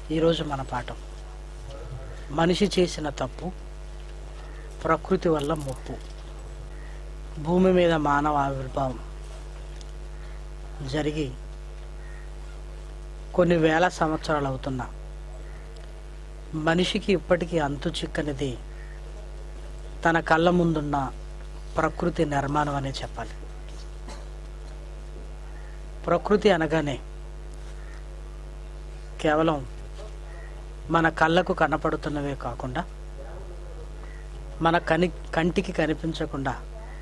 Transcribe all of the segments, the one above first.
ఈరోజు మన పాఠం మనిషి చేసిన తప్పు ప్రకృతి వల్ల ముప్పు భూమి మీద మానవ ఆవిర్భావం జరిగి కొన్ని వేల సంవత్సరాలు అవుతున్నా మనిషికి ఇప్పటికీ అంతు చిక్కనిది తన కళ్ళ ముందున్న ప్రకృతి నిర్మాణం అనే చెప్పాలి ప్రకృతి అనగానే కేవలం మన కళ్ళకు కనపడుతున్నవే కాకుండా మన కని కంటికి కనిపించకుండా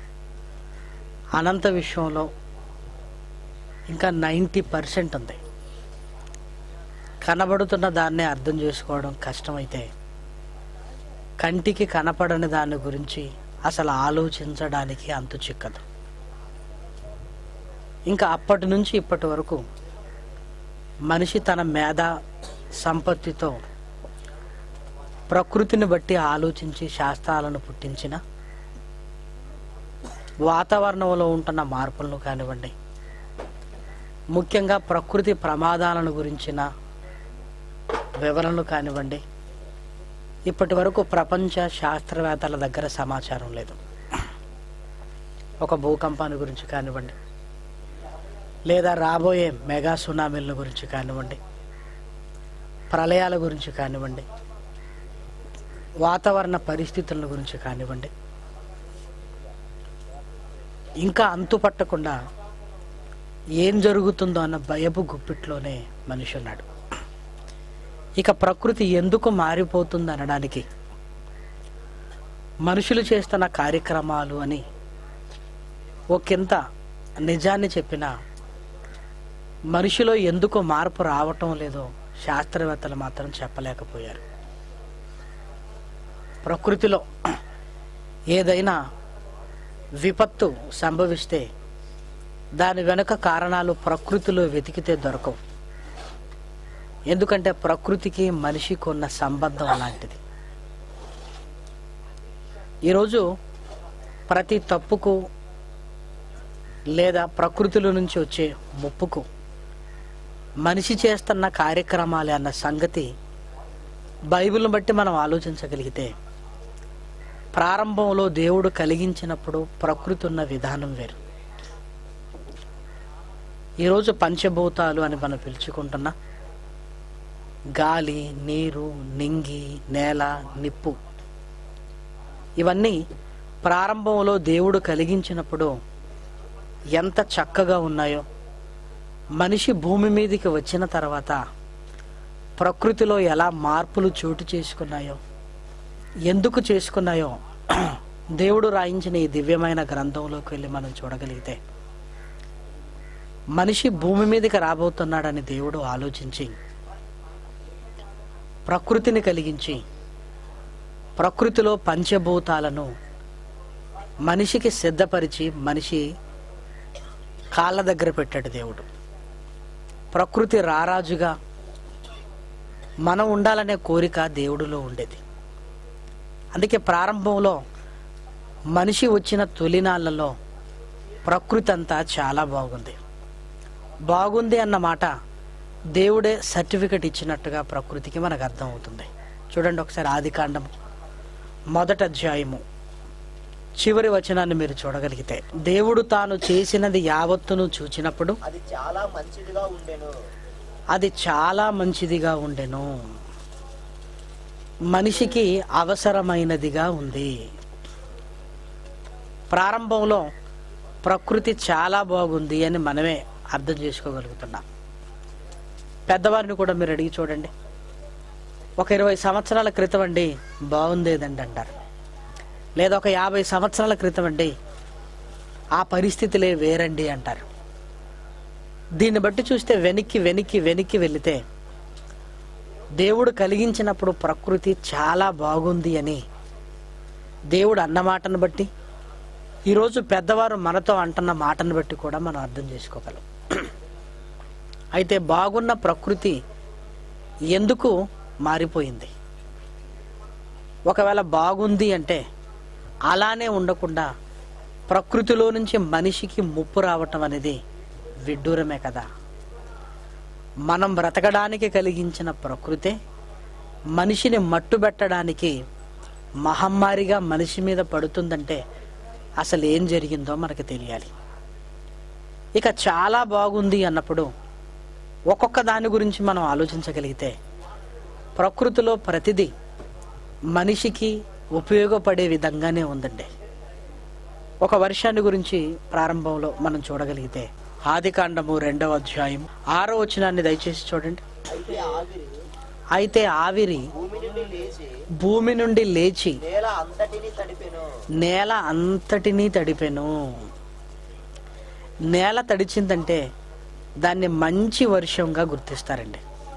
అనంత విషయంలో ఇంకా నైంటీ పర్సెంట్ ఉంది కనబడుతున్న దాన్నే అర్థం చేసుకోవడం కష్టమైతే కంటికి కనపడని దాని గురించి అసలు ఆలోచించడానికి అంతు చిక్కదు ఇంకా అప్పటి నుంచి ఇప్పటి వరకు మనిషి తన మేధ సంపత్తితో ప్రకృతిని బట్టి ఆలోచించి శాస్త్రాలను పుట్టించిన వాతావరణంలో ఉంటున్న మార్పులను కానివ్వండి ముఖ్యంగా ప్రకృతి ప్రమాదాలను గురించిన వివరణలు కానివ్వండి ఇప్పటి వరకు ప్రపంచ శాస్త్రవేత్తల దగ్గర సమాచారం లేదు ఒక భూకంపాన్ని గురించి కానివ్వండి లేదా రాబోయే మెగా సునామీల గురించి కానివ్వండి ప్రళయాల గురించి కానివ్వండి వాతావరణ పరిస్థితుల గురించి కానివ్వండి ఇంకా అంతు పట్టకుండా ఏం జరుగుతుందో అన్న భయపు గుప్పిట్లోనే మనిషి ఉన్నాడు ఇక ప్రకృతి ఎందుకు మారిపోతుంది అనడానికి మనుషులు చేస్తున్న కార్యక్రమాలు అని ఒకంత నిజాన్ని చెప్పిన మనిషిలో ఎందుకు మార్పు రావటం లేదో శాస్త్రవేత్తలు మాత్రం చెప్పలేకపోయారు ప్రకృతిలో ఏదైనా విపత్తు సంభవిస్తే దాని వెనుక కారణాలు ప్రకృతిలో వెతికితే దొరకవు ఎందుకంటే ప్రకృతికి మనిషికి ఉన్న సంబంధం అలాంటిది ఈరోజు ప్రతి తప్పుకు లేదా ప్రకృతిలో నుంచి వచ్చే ముప్పుకు మనిషి చేస్తున్న కార్యక్రమాలే అన్న సంగతి బైబిల్ని బట్టి మనం ఆలోచించగలిగితే ప్రారంభంలో దేవుడు కలిగించినప్పుడు ప్రకృతి ఉన్న విధానం వేరు ఈరోజు పంచభూతాలు అని మనం పిలుచుకుంటున్న గాలి నీరు నింగి నేల నిప్పు ఇవన్నీ ప్రారంభంలో దేవుడు కలిగించినప్పుడు ఎంత చక్కగా ఉన్నాయో మనిషి భూమి మీదకి వచ్చిన తర్వాత ప్రకృతిలో ఎలా మార్పులు చోటు చేసుకున్నాయో ఎందుకు చేసుకున్నాయో దేవుడు రాయించిన ఈ దివ్యమైన గ్రంథంలోకి వెళ్ళి మనం చూడగలిగితే మనిషి భూమి మీదకి రాబోతున్నాడని దేవుడు ఆలోచించి ప్రకృతిని కలిగించి ప్రకృతిలో పంచభూతాలను మనిషికి సిద్ధపరిచి మనిషి కాళ్ళ దగ్గర పెట్టాడు దేవుడు ప్రకృతి రారాజుగా మనం ఉండాలనే కోరిక దేవుడిలో ఉండేది అందుకే ప్రారంభంలో మనిషి వచ్చిన తొలినాళ్ళలో ప్రకృతి అంతా చాలా బాగుంది బాగుంది అన్న మాట దేవుడే సర్టిఫికెట్ ఇచ్చినట్టుగా ప్రకృతికి మనకు అర్థమవుతుంది చూడండి ఒకసారి ఆదికాండం మొదటి అధ్యాయము చివరి వచనాన్ని మీరు చూడగలిగితే దేవుడు తాను చేసినది యావత్తును చూచినప్పుడు అది చాలా మంచిదిగా ఉండెను అది చాలా మంచిదిగా ఉండెను మనిషికి అవసరమైనదిగా ఉంది ప్రారంభంలో ప్రకృతి చాలా బాగుంది అని మనమే అర్థం చేసుకోగలుగుతున్నాం పెద్దవారిని కూడా మీరు అడిగి చూడండి ఒక ఇరవై సంవత్సరాల క్రితం అండి బాగుందేదండి అంటారు లేదా ఒక యాభై సంవత్సరాల క్రితం అండి ఆ పరిస్థితులే వేరండి అంటారు దీన్ని బట్టి చూస్తే వెనక్కి వెనక్కి వెనక్కి వెళితే దేవుడు కలిగించినప్పుడు ప్రకృతి చాలా బాగుంది అని దేవుడు అన్న మాటను బట్టి ఈరోజు పెద్దవారు మనతో అంటున్న మాటను బట్టి కూడా మనం అర్థం చేసుకోగలం అయితే బాగున్న ప్రకృతి ఎందుకు మారిపోయింది ఒకవేళ బాగుంది అంటే అలానే ఉండకుండా ప్రకృతిలో నుంచి మనిషికి ముప్పు రావటం అనేది విడ్డూరమే కదా మనం బ్రతకడానికి కలిగించిన ప్రకృతే మనిషిని మట్టుబెట్టడానికి మహమ్మారిగా మనిషి మీద పడుతుందంటే అసలు ఏం జరిగిందో మనకు తెలియాలి ఇక చాలా బాగుంది అన్నప్పుడు ఒక్కొక్క దాని గురించి మనం ఆలోచించగలిగితే ప్రకృతిలో ప్రతిదీ మనిషికి ఉపయోగపడే విధంగానే ఉందండి ఒక వర్షాన్ని గురించి ప్రారంభంలో మనం చూడగలిగితే ఆదికాండము రెండవ అధ్యాయం ఆరో వచనాన్ని దయచేసి చూడండి అయితే ఆవిరి అయితే ఆవిరి భూమి నుండి లేచి భూమి నుండి లేచి నేల అంతటిని తడిపెను నేల అంతటినీ తడిపెను నేల తడిచిందంటే దాన్ని మంచి వర్షంగా గుర్తిస్తారండి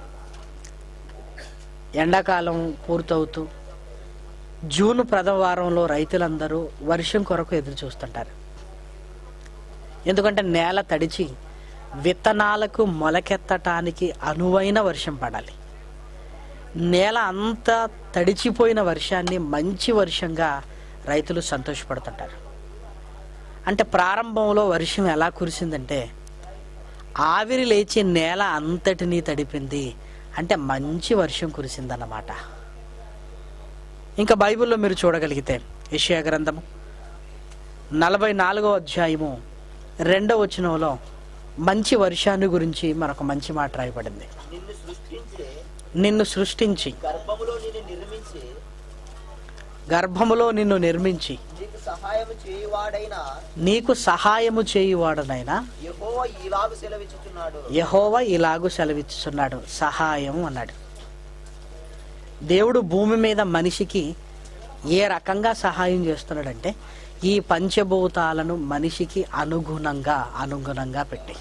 ఎండాకాలం పూర్తవుతూ జూన్ ప్రథమ వారంలో రైతులందరూ వర్షం కొరకు ఎదురు చూస్తుంటారు ఎందుకంటే నేల తడిచి విత్తనాలకు మొలకెత్తటానికి అనువైన వర్షం పడాలి నేల అంతా తడిచిపోయిన వర్షాన్ని మంచి వర్షంగా రైతులు సంతోషపడుతుంటారు అంటే ప్రారంభంలో వర్షం ఎలా కురిసిందంటే ఆవిరి లేచి నేల అంతటినీ తడిపింది అంటే మంచి వర్షం కురిసిందన్నమాట ఇంకా బైబిల్లో మీరు చూడగలిగితే యెషయా గ్రంథము నలభై నాలుగో అధ్యాయము రెండవ వచనంలో మంచి వర్షాన్ని గురించి మనకు మంచి మాట రాయబడింది నిన్ను సృష్టించి నిన్ను సృష్టించి గర్భములో నిన్ను నిర్మించి గర్భములో నిన్ను నిర్మించి నీకు సహాయం చేయువాడైన నీకు సహాయము చేయువాడనైనా యెహోవా ఇలాగు సెలవిచ్చుచున్నాడు యహోవ ఇలాగు సెలవిచ్చుచున్నాడు సహాయం అన్నాడు దేవుడు భూమి మీద మనిషికి ఏ రకంగా సహాయం చేస్తున్నాడంటే ఈ పంచభూతాలను మనిషికి అనుగుణంగా అనుగుణంగా పెట్టి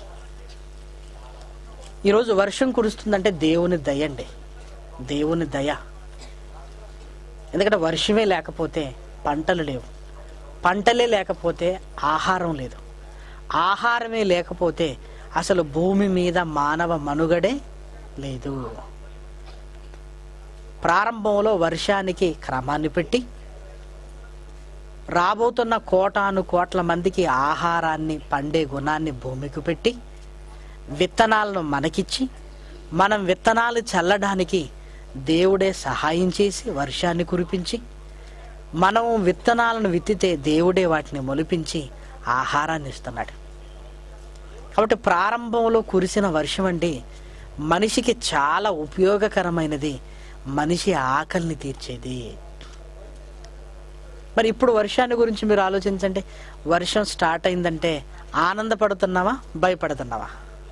ఈరోజు వర్షం కురుస్తుందంటే దేవుని దయ అండి దేవుని దయ ఎందుకంటే వర్షమే లేకపోతే పంటలు లేవు పంటలే లేకపోతే ఆహారం లేదు ఆహారమే లేకపోతే అసలు భూమి మీద మానవ మనుగడే లేదు ప్రారంభంలో వర్షానికి క్రమాన్ని పెట్టి రాబోతున్న కోటాను కోట్ల మందికి ఆహారాన్ని పండే గుణాన్ని భూమికి పెట్టి విత్తనాలను మనకిచ్చి మనం విత్తనాలు చల్లడానికి దేవుడే సహాయం చేసి వర్షాన్ని కురిపించి మనం విత్తనాలను విత్తితే దేవుడే వాటిని మొలిపించి ఆహారాన్ని ఇస్తున్నాడు కాబట్టి ప్రారంభంలో కురిసిన వర్షం అండి మనిషికి చాలా ఉపయోగకరమైనది మనిషి ఆకలిని తీర్చేది మరి ఇప్పుడు వర్షాన్ని గురించి మీరు ఆలోచించండి వర్షం స్టార్ట్ అయిందంటే ఆనందపడుతున్నావా భయపడుతున్నావా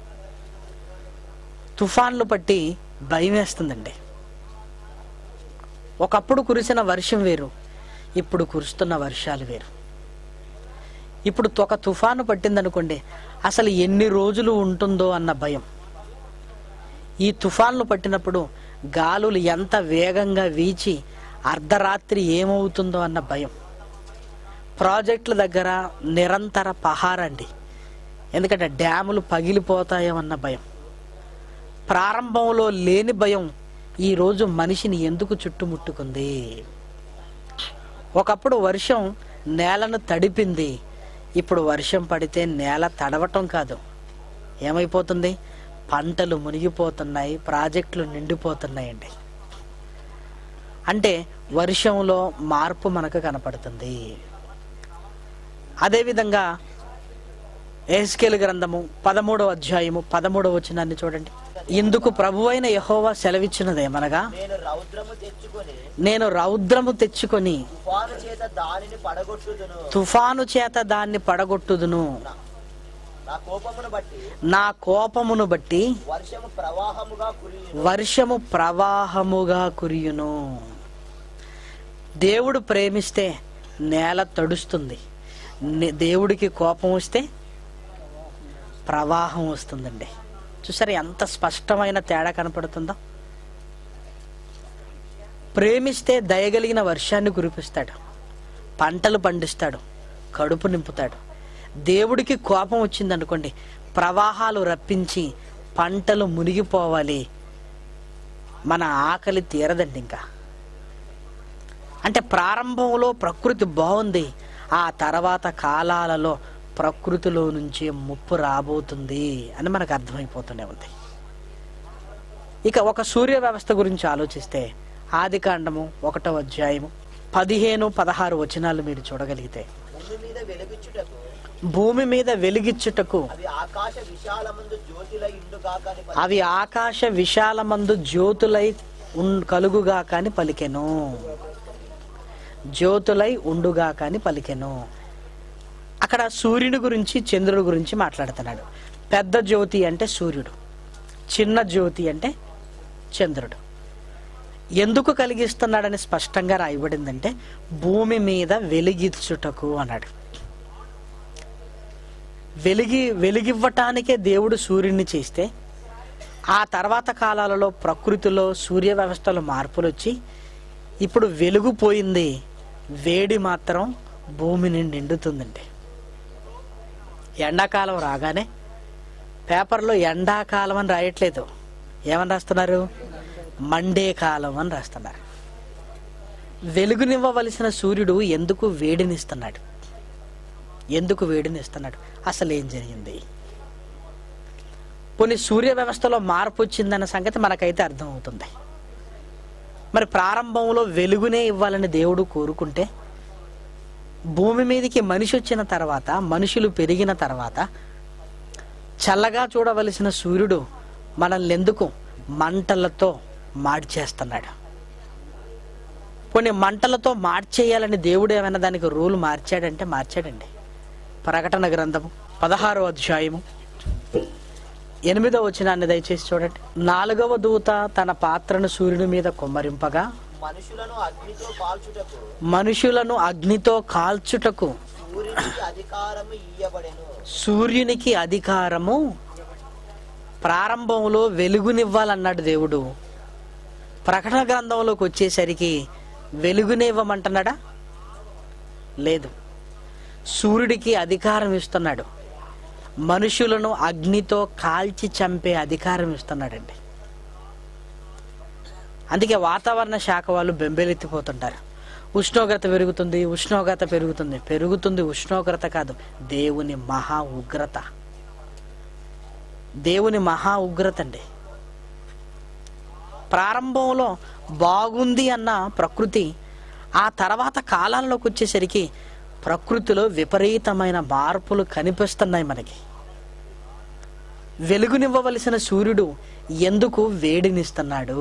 తుఫాన్లు పట్టి భయం వేస్తుందండి ఒకప్పుడు కురిసిన వర్షం వేరు ఇప్పుడు కురుస్తున్న వర్షాలు వేరు ఇప్పుడు ఒక తుఫాను పట్టిందనుకోండి అసలు ఎన్ని రోజులు ఉంటుందో అన్న భయం ఈ తుఫాన్లు పట్టినప్పుడు గాలులు ఎంత వేగంగా వీచి అర్ధరాత్రి ఏమవుతుందో అన్న భయం ప్రాజెక్టుల దగ్గర నిరంతర పహారండి ఎందుకంటే డ్యాములు పగిలిపోతాయేమన్న భయం ప్రారంభంలో లేని భయం ఈరోజు మనిషిని ఎందుకు చుట్టుముట్టుకుంది ఒకప్పుడు వర్షం నేలను తడిపింది ఇప్పుడు వర్షం పడితే నేల తడవటం కాదు ఏమైపోతుంది పంటలు మునిగిపోతున్నాయి ప్రాజెక్టులు నిండిపోతున్నాయండి అంటే వర్షంలో మార్పు మనకు కనపడుతుంది అదేవిధంగా ఏస్కేల్ గ్రంథము పదమూడవ అధ్యాయము పదమూడవ వచనాన్ని చూడండి ఇందుకు ప్రభువైన యహోవా సెలవిచ్చినదేమనగా నేను రౌద్రము తెచ్చుకొని నేను రౌద్రము తెచ్చుకొని తుఫాను చేత దానిని పడగొట్టుదును తుఫాను చేత దాన్ని పడగొట్టుదును నా కోపమును బట్టి నా కోపమును బట్టి వర్షము ప్రవాహముగా కురియును వర్షము ప్రవాహముగా కురియును దేవుడు ప్రేమిస్తే నేల తడుస్తుంది నే- దేవుడికి కోపం వస్తే ప్రవాహం వస్తుందండి చూసారా ఎంత స్పష్టమైన తేడా కనపడుతుందో ప్రేమిస్తే దయగలిగిన వర్షాన్ని కురిపిస్తాడు పంటలు పండిస్తాడు కడుపు నింపుతాడు దేవుడికి కోపం వచ్చిందనుకోండి ప్రవాహాలు రప్పించి పంటలు మునిగిపోవాలి మన ఆకలి తీరదండి ఇంకా అంటే ప్రారంభంలో ప్రకృతి బాగుంది ఆ తర్వాత కాలాలలో ప్రకృతిలో నుంచి ముప్పు రాబోతుంది అని మనకు అర్థమైపోతూనే ఉంది ఇక ఒక సూర్య వ్యవస్థ గురించి ఆలోచిస్తే ఆది కాండము ఒకటో అధ్యాయము పదిహేను పదహారు వచనాలు మీరు చూడగలిగితే భూమి మీద వెలుగుచ్చుటకు భూమి మీద వెలిగిచ్చుటకు అవి ఆకాశ విశాలమందు జ్యోతిల ఇండుగాక అని పలికెను. అవి ఆకాశ విశాలమందు జ్యోతులై ఉన్ కలుగుగా కాని పలికెను జ్యోతులై ఉండుగా కాని పలికెను అక్కడ సూర్యుని గురించి చంద్రుడి గురించి మాట్లాడుతున్నాడు పెద్ద జ్యోతి అంటే సూర్యుడు చిన్న జ్యోతి అంటే చంద్రుడు ఎందుకు కలిగిస్తున్నాడని స్పష్టంగా రాయబడిందంటే భూమి మీద వెలిగించుటకు అన్నాడు వెలిగి వెలిగివ్వటానికే దేవుడు సూర్యుడిని చేస్తే ఆ తర్వాత కాలాలలో ప్రకృతిలో సూర్య వ్యవస్థలో మార్పులు వచ్చి ఇప్పుడు వెలుగు పోయింది వేడి మాత్రం భూమిని నిండుతుందండి ఎండాకాలం రాగానే పేపర్లో ఎండాకాలం అని రాయట్లేదు ఏమని రాస్తున్నారు మండే కాలం అని రాస్తున్నారు వెలుగునివ్వవలసిన సూర్యుడు ఎందుకు వేడినిస్తున్నాడు ఎందుకు వేడినిస్తున్నాడు అసలు ఏం జరిగింది కొన్ని సూర్య వ్యవస్థలో మార్పు వచ్చిందన్న సంగతి మనకైతే అర్థమవుతుంది మరి ప్రారంభంలో వెలుగునే ఇవ్వాలని దేవుడు కోరుకుంటే భూమి మీదకి మనిషి వచ్చిన తర్వాత మనుషులు పెరిగిన తర్వాత చల్లగా చూడవలసిన సూర్యుడు మనల్ని ఎందుకు మంటలతో మార్చేస్తున్నాడు కొన్ని మంటలతో మార్చేయాలని దేవుడు ఏమైనా దానికి రూల్ మార్చాడంటే మార్చాడండి ప్రకటన గ్రంథము పదహారో అధ్యాయము ఎనిమిదవ వచనాన్ని దయచేసి చూడండి నాలుగవ దూత తన పాత్రను సూర్యుని మీద కొమ్మరింపగా మనుషులను అగ్నితో కాల్చుటకు మనుషులను అగ్నితో కాల్చుటకు సూర్యునికి అధికారము ఇయ్యబడెను సూర్యునికి అధికారము ప్రారంభంలో వెలుగునివ్వాలన్నాడు దేవుడు ప్రకటన గ్రంథంలోకి వచ్చేసరికి వెలుగునివ్వమంటున్నాడా లేదు సూర్యుడికి అధికారం ఇస్తున్నాడు మనుషులను అగ్నితో కాల్చి చంపే అధికారం ఇస్తున్నాడండి అందుకే వాతావరణ శాఖ వాళ్ళు బెంబేలెత్తిపోతుంటారు ఉష్ణోగ్రత పెరుగుతుంది ఉష్ణోగ్రత పెరుగుతుంది పెరుగుతుంది ఉష్ణోగ్రత కాదు దేవుని మహా ఉగ్రత దేవుని మహా ఉగ్రత అండి ప్రారంభంలో బాగుంది అన్న ప్రకృతి ఆ తర్వాత కాలాల్లోకి వచ్చేసరికి ప్రకృతిలో విపరీతమైన మార్పులు కనిపిస్తున్నాయి మనకి వెలుగునివ్వవలసిన సూర్యుడు ఎందుకు వేడినిస్తున్నాడు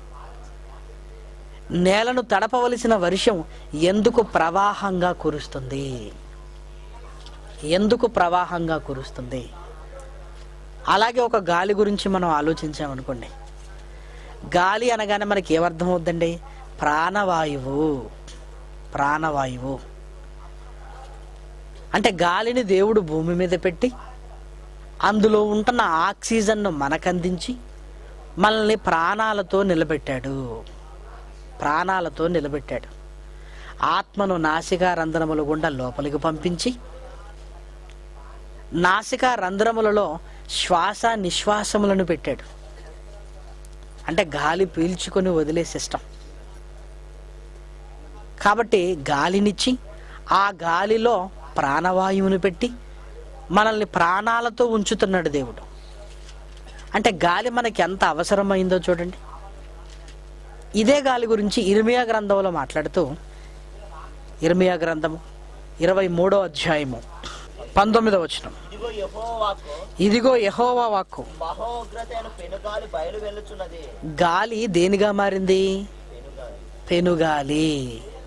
నేలను తడపవలసిన వర్షం ఎందుకు ప్రవాహంగా కురుస్తుంది ఎందుకు ప్రవాహంగా కురుస్తుంది అలాగే ఒక గాలి గురించి మనం ఆలోచించామనుకోండి గాలి అనగానే మనకి ఏమర్థం అవుద్దండి ప్రాణవాయువు ప్రాణవాయువు అంటే గాలిని దేవుడు భూమి మీద పెట్టి అందులో ఉంటున్న ఆక్సిజన్ను మనకందించి మనల్ని ప్రాణాలతో నిలబెట్టాడు ప్రాణాలతో నిలబెట్టాడు ఆత్మను నాసికా రంధ్రముల గుండా లోపలికి పంపించి నాసికా రంధ్రములలో శ్వాస నిశ్వాసములను పెట్టాడు అంటే గాలి పీల్చుకొని వదిలే సిస్టం కాబట్టి గాలినిచ్చి ఆ గాలిలో ప్రాణవాయువుని పెట్టి మనల్ని ప్రాణాలతో ఉంచుతున్నాడు దేవుడు అంటే గాలి మనకి ఎంత అవసరమైందో చూడండి ఇదే గాలి గురించి ఇర్మియా గ్రంథంలో మాట్లాడుతూ ఇర్మియా గ్రంథము ఇరవై మూడో అధ్యాయము పంతొమ్మిదో వచనం ఇదిగో యెహోవాకు ఇదిగో యహోవా వాక్కు మహోగ్రత అయిన పెనుగాలి బయలు వెళ్ళుచున్నది గాలి దేనిగా మారింది పెనుగాలి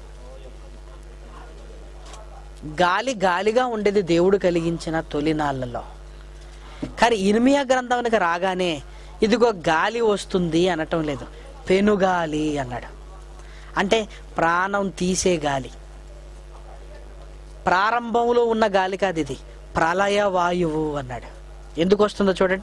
గాలి గాలిగా ఉండేది దేవుడు కలిగించిన తొలినాళ్లలో కానీ ఇర్మియా గ్రంథానికి రాగానే ఇదిగో గాలి వస్తుంది అనటం లేదు పెనుగాలి అన్నాడు అంటే ప్రాణం తీసే గాలి ప్రారంభంలో ఉన్న గాలి కాదు ఇది ప్రళయ వాయువు అన్నాడు ఎందుకు వస్తుందో చూడండి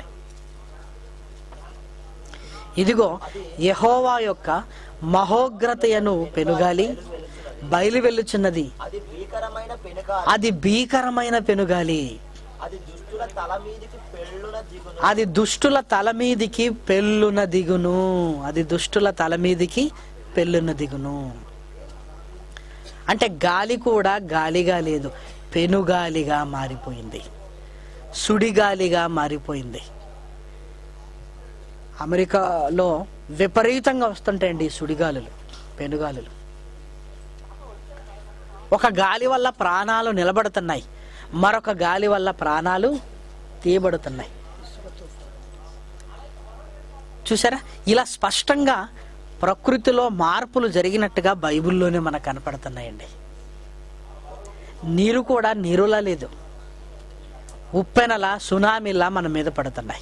ఇదిగో యహోవా యొక్క మహోగ్రతయను పెనుగాలి బయలు వెళ్ళుచున్నది అది భీకరమైన పెనుగాలి అది భీకరమైన పెనుగాలి అది దుష్టుల తల మీదికి పెళ్ళున దిగును అది దుష్టుల తల మీదికి పెళ్ళున దిగును అది దుష్టుల తల మీదికి పెళ్ళున దిగును అంటే గాలి కూడా గాలిగా లేదు పెనుగాలిగా మారిపోయింది సుడిగాలిగా మారిపోయింది అమెరికాలో విపరీతంగా వస్తుంటాయండి ఈ సుడిగాలులు పెనుగాలులు ఒక గాలి వల్ల ప్రాణాలు నిలబడుతున్నాయి మరొక గాలి వల్ల ప్రాణాలు తీయబడుతున్నాయి చూసారా ఇలా స్పష్టంగా ప్రకృతిలో మార్పులు జరిగినట్టుగా బైబిల్లోనే మనకు కనపడుతున్నాయండి నీరు కూడా నీరులా లేదు ఉప్పెనలా సునామీలా మన మీద పడుతున్నాయి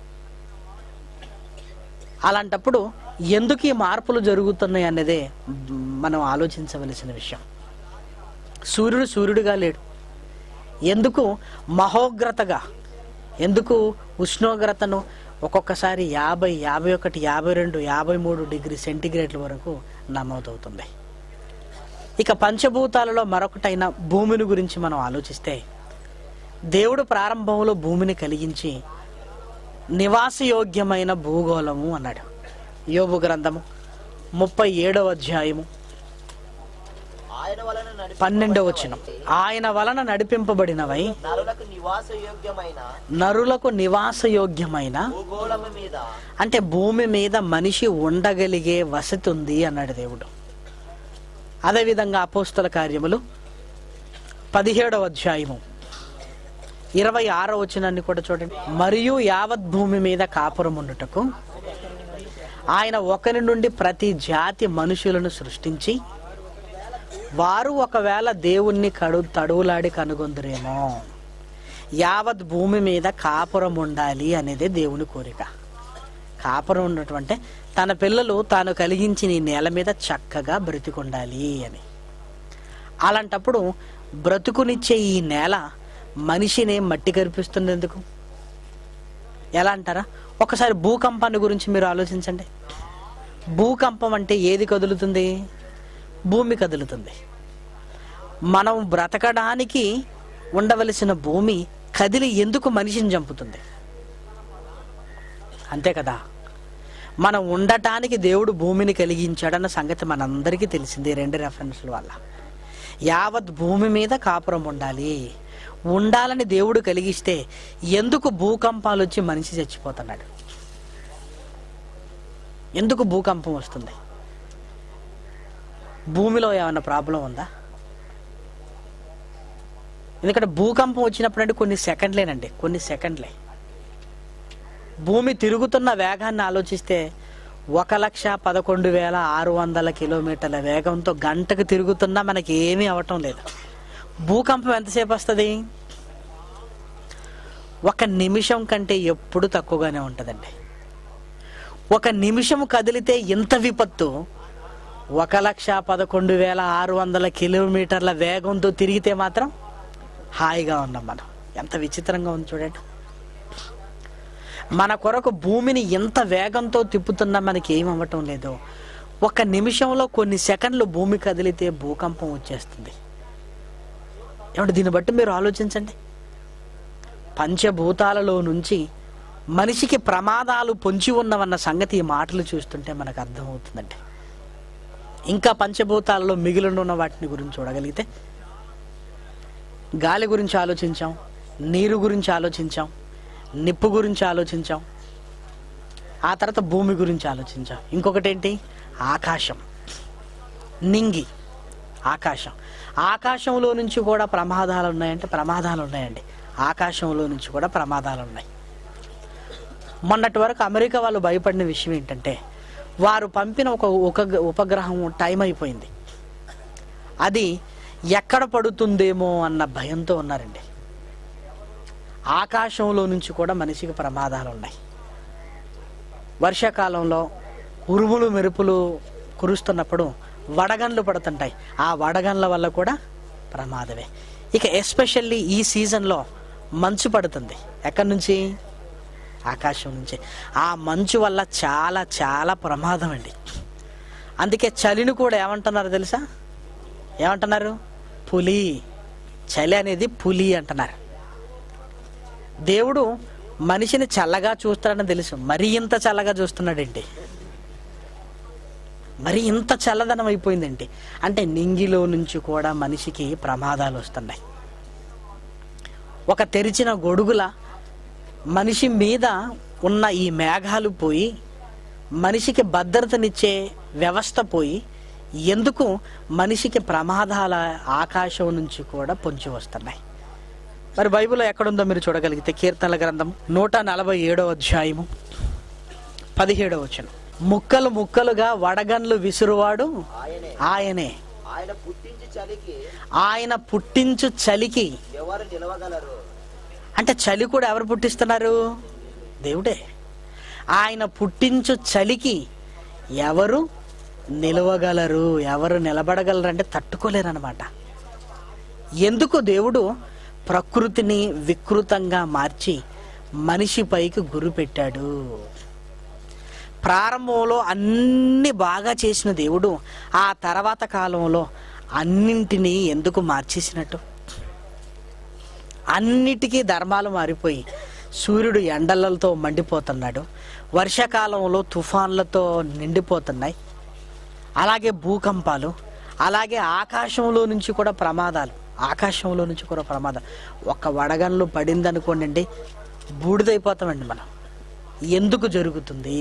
అలాంటప్పుడు ఎందుకు ఈ మార్పులు జరుగుతున్నాయి అన్నదే మనం ఆలోచించవలసిన విషయం సూర్యుడు సూర్యుడిగా లేడు ఎందుకు మహోగ్రతగా ఎందుకు ఉష్ణోగ్రతను ఒక్కొక్కసారి యాభై యాభై ఒకటి యాభై రెండు యాభై మూడు డిగ్రీ సెంటీగ్రేడ్ల వరకు నమోదవుతుంది ఇక పంచభూతాలలో మరొకటైన భూమిని గురించి మనం ఆలోచిస్తే దేవుడు ప్రారంభంలో భూమిని కలిగించి నివాసయోగ్యమైన భూగోళము అన్నాడు యోబు గ్రంథము ముప్పై ఏడవ అధ్యాయము ఆయన వలన నడిపి పన్నెండవ వచనం ఆయన వలన నడిపింపబడినవై నరులకు నివాస యోగ్యమైన నరులకు నివాసయోగ్యమైన భూగోళము మీద అంటే భూమి మీద మనిషి ఉండగలిగే వసతి ఉంది అన్నాడు దేవుడు అదేవిధంగా అపోస్తల కార్యములు పదిహేడవ అధ్యాయము ఇరవై ఆరో వచనాన్ని కూడా చూడండి మరియు యావత్ భూమి మీద కాపురం ఉండుటకు ఆయన ఒకరి నుండి ప్రతి జాతి మనుషులను సృష్టించి వారు ఒకవేళ దేవుణ్ణి కడు తడువులాడి కనుగొందురేమో యావత్ భూమి మీద కాపురం ఉండాలి అనేది దేవుని కోరిక కాపురం ఉండటం అంటే తన పిల్లలు తాను కలిగించిన ఈ నేల మీద చక్కగా బ్రతికుండాలి అని అలాంటప్పుడు బ్రతుకునిచ్చే ఈ నేల మనిషిని మట్టి కరిపిస్తుంది ఎందుకు ఎలా అంటారా ఒకసారి భూకంపాన్ని గురించి మీరు ఆలోచించండి భూకంపం అంటే ఏది కదులుతుంది భూమి కదులుతుంది మనం బ్రతకడానికి ఉండవలసిన భూమి కదిలి ఎందుకు మనిషిని చంపుతుంది అంతే కదా మనం ఉండటానికి దేవుడు భూమిని కలిగించాడన్న సంగతి మనందరికీ తెలిసింది ఈ రెండు రెఫరెన్స్ల వల్ల యావత్ భూమి మీద కాపురం ఉండాలి ఉండాలని దేవుడు కలిగిస్తే ఎందుకు భూకంపాలు వచ్చి మనిషి చచ్చిపోతున్నాడు ఎందుకు భూకంపం వస్తుంది భూమిలో ఏమైనా ప్రాబ్లం ఉందా ఎందుకంటే భూకంపం వచ్చినప్పుడు అంటే కొన్ని సెకండ్లేనండి కొన్ని సెకండ్లే భూమి తిరుగుతున్న వేగాన్ని ఆలోచిస్తే ఒక లక్ష పదకొండు వేల ఆరు వందల కిలోమీటర్ల వేగంతో గంటకు తిరుగుతున్నా మనకి ఏమీ అవటం లేదు భూకంపం ఎంతసేపు వస్తుంది ఒక నిమిషం కంటే ఎప్పుడు తక్కువగానే ఉంటుందండి ఒక నిమిషం కదిలితే ఇంత విపత్తు ఒక లక్ష పదకొండు వేల ఆరు వందల కిలోమీటర్ల వేగంతో తిరిగితే మాత్రం హాయిగా ఉన్నాం మనం ఎంత విచిత్రంగా ఉంది చూడండి మన కొరకు భూమిని ఎంత వేగంతో తిప్పుతున్నా మనకి ఏం అవ్వటం లేదు ఒక నిమిషంలో కొన్ని సెకండ్లు భూమి కదిలితే భూకంపం వచ్చేస్తుంది ఏమంటే దీన్ని బట్టి మీరు ఆలోచించండి పంచభూతాలలో నుంచి మనిషికి ప్రమాదాలు పొంచి ఉన్నవన్న సంగతి ఈ మాటలు చూస్తుంటే మనకు అర్థమవుతుందండి ఇంకా పంచభూతాలలో మిగిలిన ఉన్న వాటిని గురించి చూడగలిగితే గాలి గురించి ఆలోచించాం నీరు గురించి ఆలోచించాం నిప్పు గురించి ఆలోచించాం ఆ తర్వాత భూమి గురించి ఆలోచించాం ఇంకొకటి ఏంటి ఆకాశం నింగి ఆకాశం ఆకాశంలో నుంచి కూడా ప్రమాదాలు ఉన్నాయంటే ప్రమాదాలు ఉన్నాయండి ఆకాశంలో నుంచి కూడా ప్రమాదాలు ఉన్నాయి మొన్నటి వరకు అమెరికా వాళ్ళు భయపడిన విషయం ఏంటంటే వారు పంపిన ఒక ఒక ఉపగ్రహం టైం అయిపోయింది అది ఎక్కడ పడుతుందేమో అన్న భయంతో ఉన్నారండి ఆకాశంలో నుంచి కూడా మనిషికి ప్రమాదాలు ఉన్నాయి వర్షాకాలంలో ఉరుములు మెరుపులు కురుస్తున్నప్పుడు వడగన్లు పడుతుంటాయి ఆ వడగన్ల వల్ల కూడా ప్రమాదమే ఇక ఎస్పెషల్లీ ఈ సీజన్లో మంచు పడుతుంది ఎక్కడి నుంచి ఆకాశం నుంచి ఆ మంచు వల్ల చాలా చాలా ప్రమాదం అండి అందుకే చలిని కూడా ఏమంటున్నారు తెలుసా ఏమంటున్నారు పులి చలి అనేది పులి అంటున్నారు దేవుడు మనిషిని చల్లగా చూస్తాడని తెలుసు మరీ ఇంత చల్లగా చూస్తున్నాడేంటి మరి ఇంత చల్లదనం అయిపోయిందేంటి అంటే నింగిలో నుంచి కూడా మనిషికి ప్రమాదాలు వస్తున్నాయి ఒక తెరిచిన గొడుగుల మనిషి మీద ఉన్న ఈ మేఘాలు పోయి మనిషికి భద్రతనిచ్చే వ్యవస్థ పోయి ఎందుకు మనిషికి ప్రమాదాల ఆకాశం నుంచి కూడా పొంచి వస్తున్నాయి మరి బైబిల్లో ఎక్కడుందో మీరు చూడగలిగితే కీర్తనల గ్రంథం నూట నలభై ఏడో అధ్యాయము పదిహేడో వచనం ముక్కలు ముక్కలుగా వడగన్లు విసురువాడు ఆయనే ఆయనే ఆయన పుట్టించి చలికి ఆయన పుట్టించు చలికి ఎవరు నిలవగలరు అంటే చలి కూడా ఎవరు పుట్టిస్తున్నారు దేవుడే ఆయన పుట్టించు చలికి ఎవరు నిలవగలరు ఎవరు నిలబడగలరు అంటే తట్టుకోలేరు అనమాట ఎందుకు దేవుడు ప్రకృతిని వికృతంగా మార్చి మనిషి పైకి గురి పెట్టాడు ప్రారంభంలో అన్ని బాగా చేసిన దేవుడు ఆ తర్వాత కాలంలో అన్నింటినీ ఎందుకు మార్చేసినట్టు అన్నిటికీ ధర్మాలు మారిపోయి సూర్యుడు ఎండలతో మండిపోతున్నాడు వర్షాకాలంలో తుఫాన్లతో నిండిపోతున్నాయి అలాగే భూకంపాలు అలాగే ఆకాశంలో నుంచి కూడా ప్రమాదాలు ఆకాశంలో నుంచి కూడా ప్రమాదం ఒక వడగన్లు పడిందనుకోండి బూడిదైపోతామండి మనం ఎందుకు జరుగుతుంది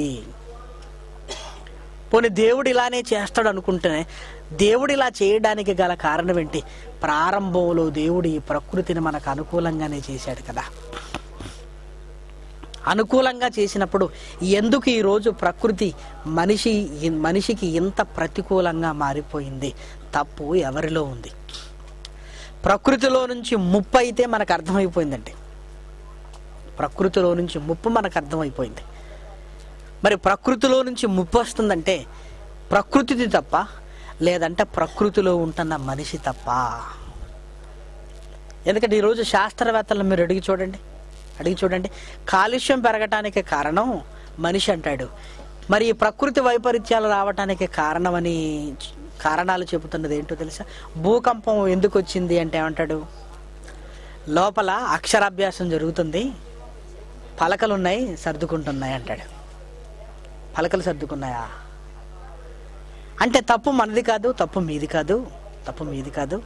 పోనీ దేవుడు ఇలానే చేస్తాడు అనుకుంటేనే దేవుడు ఇలా చేయడానికి గల కారణం ఏంటి ప్రారంభంలో దేవుడు ఈ ప్రకృతిని మనకు అనుకూలంగానే చేశాడు కదా అనుకూలంగా చేసినప్పుడు ఎందుకు ఈరోజు ప్రకృతి మనిషి మనిషికి ఇంత ప్రతికూలంగా మారిపోయింది తప్పు ఎవరిలో ఉంది ప్రకృతిలో నుంచి ముప్పు అయితే మనకు అర్థమైపోయిందండి ప్రకృతిలో నుంచి ముప్పు మనకు అర్థమైపోయింది మరి ప్రకృతిలో నుంచి ముప్పు వస్తుందంటే ప్రకృతిది తప్ప లేదంటే ప్రకృతిలో ఉంటున్న మనిషి తప్ప ఎందుకంటే ఈరోజు శాస్త్రవేత్తలను మీరు అడిగి చూడండి అడిగి చూడండి కాలుష్యం పెరగటానికి కారణం మనిషి అంటాడు మరి ఈ ప్రకృతి వైపరీత్యాలు రావటానికి కారణమని కారణాలు చెబుతున్నది ఏంటో తెలుసా భూకంపం ఎందుకు వచ్చింది అంటే ఏమంటాడు లోపల అక్షరాభ్యాసం జరుగుతుంది పలకలు ఉన్నాయి సర్దుకుంటున్నాయి అంటాడు పలకలు సర్దుకున్నాయా అంటే తప్పు మనది కాదు తప్పు మీది కాదు తప్పు మీది కాదు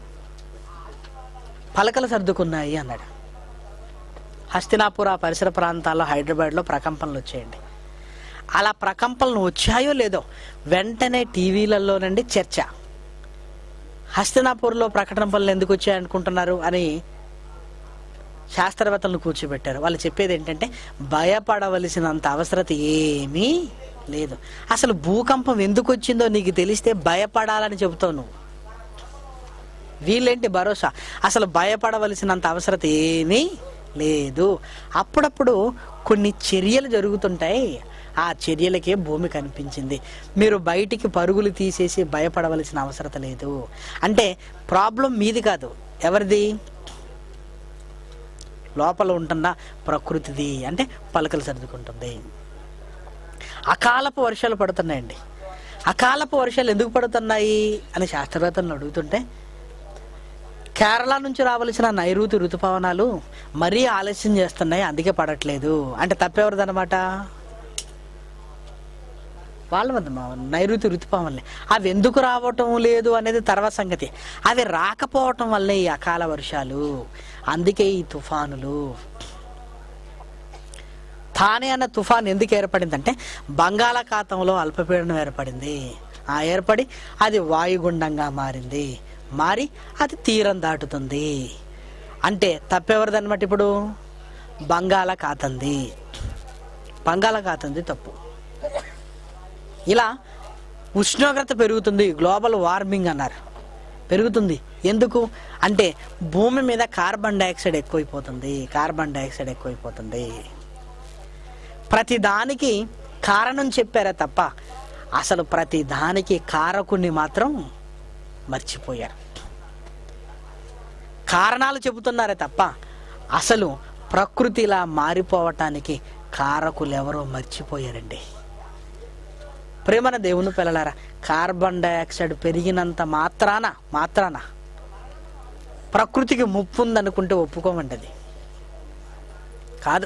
పలకలు సర్దుకున్నాయి అన్నాడు హస్తినాపుర పరిసర ప్రాంతాల్లో హైదరాబాద్లో ప్రకంపనలు వచ్చాయండి అలా ప్రకంపనలు వచ్చాయో లేదో వెంటనే టీవీలలోనండి చర్చ హస్తినాపూర్లో ప్రకటన పనులు ఎందుకు వచ్చాయనుకుంటున్నారు అని శాస్త్రవేత్తలను కూర్చోబెట్టారు వాళ్ళు చెప్పేది ఏంటంటే భయపడవలసినంత అవసరత ఏమీ లేదు అసలు భూకంపం ఎందుకు వచ్చిందో నీకు తెలిస్తే భయపడాలని చెబుతావు నువ్వు వీళ్ళేంటి భరోసా అసలు భయపడవలసినంత అవసరత ఏమీ లేదు అప్పుడప్పుడు కొన్ని చర్యలు జరుగుతుంటాయి ఆ చర్యలకే భూమి కనిపించింది మీరు బయటికి పరుగులు తీసేసి భయపడవలసిన అవసరత లేదు అంటే ప్రాబ్లం మీది కాదు ఎవరిది లోపల ఉంటున్న ప్రకృతిది అంటే పలకలు సర్దుకుంటుంది అకాలపు వర్షాలు పడుతున్నాయండి అకాలపు వర్షాలు ఎందుకు పడుతున్నాయి అని శాస్త్రవేత్తలను అడుగుతుంటే కేరళ నుంచి రావలసిన నైరుతి ఋతుపవనాలు మరీ ఆలస్యం చేస్తున్నాయి అందుకే పడట్లేదు అంటే తప్పెవరిదనమాట వాళ్ళ వద్ద మా నైరుతి ఋతుపవనాలే అవి ఎందుకు రావటం లేదు అనేది తర్వాత సంగతి అవి రాకపోవటం వల్లే ఈ అకాల వర్షాలు అందుకే ఈ తుఫానులు థానే అన్న తుఫాన్ ఎందుకు ఏర్పడిందంటే బంగాళాఖాతంలో అల్పపీడనం ఏర్పడింది ఆ ఏర్పడి అది వాయుగుండంగా మారింది మారి అది తీరం దాటుతుంది అంటే తప్పెవరిదన్నమాట ఇప్పుడు బంగాళాఖాతంది బంగాళాఖాతంది తప్పు ఇలా ఉష్ణోగ్రత పెరుగుతుంది గ్లోబల్ వార్మింగ్ అన్నారు పెరుగుతుంది ఎందుకు అంటే భూమి మీద కార్బన్ డైఆక్సైడ్ ఎక్కువైపోతుంది కార్బన్ డైఆక్సైడ్ ఎక్కువైపోతుంది ప్రతి దానికి కారణం చెప్పారే తప్ప అసలు ప్రతి దానికి కారకుని మాత్రం మర్చిపోయారు కారణాలు చెబుతున్నారే తప్ప అసలు ప్రకృతి ఇలా మారిపోవటానికి కారకులు ఎవరో మర్చిపోయారండి ప్రేమన దేవుని పిల్లలారా కార్బన్ డైఆక్సైడ్ పెరిగినంత మాత్రాన మాత్రాన ప్రకృతికి ముప్పు ఉందనుకుంటే ఒప్పుకోమండి అది కాదు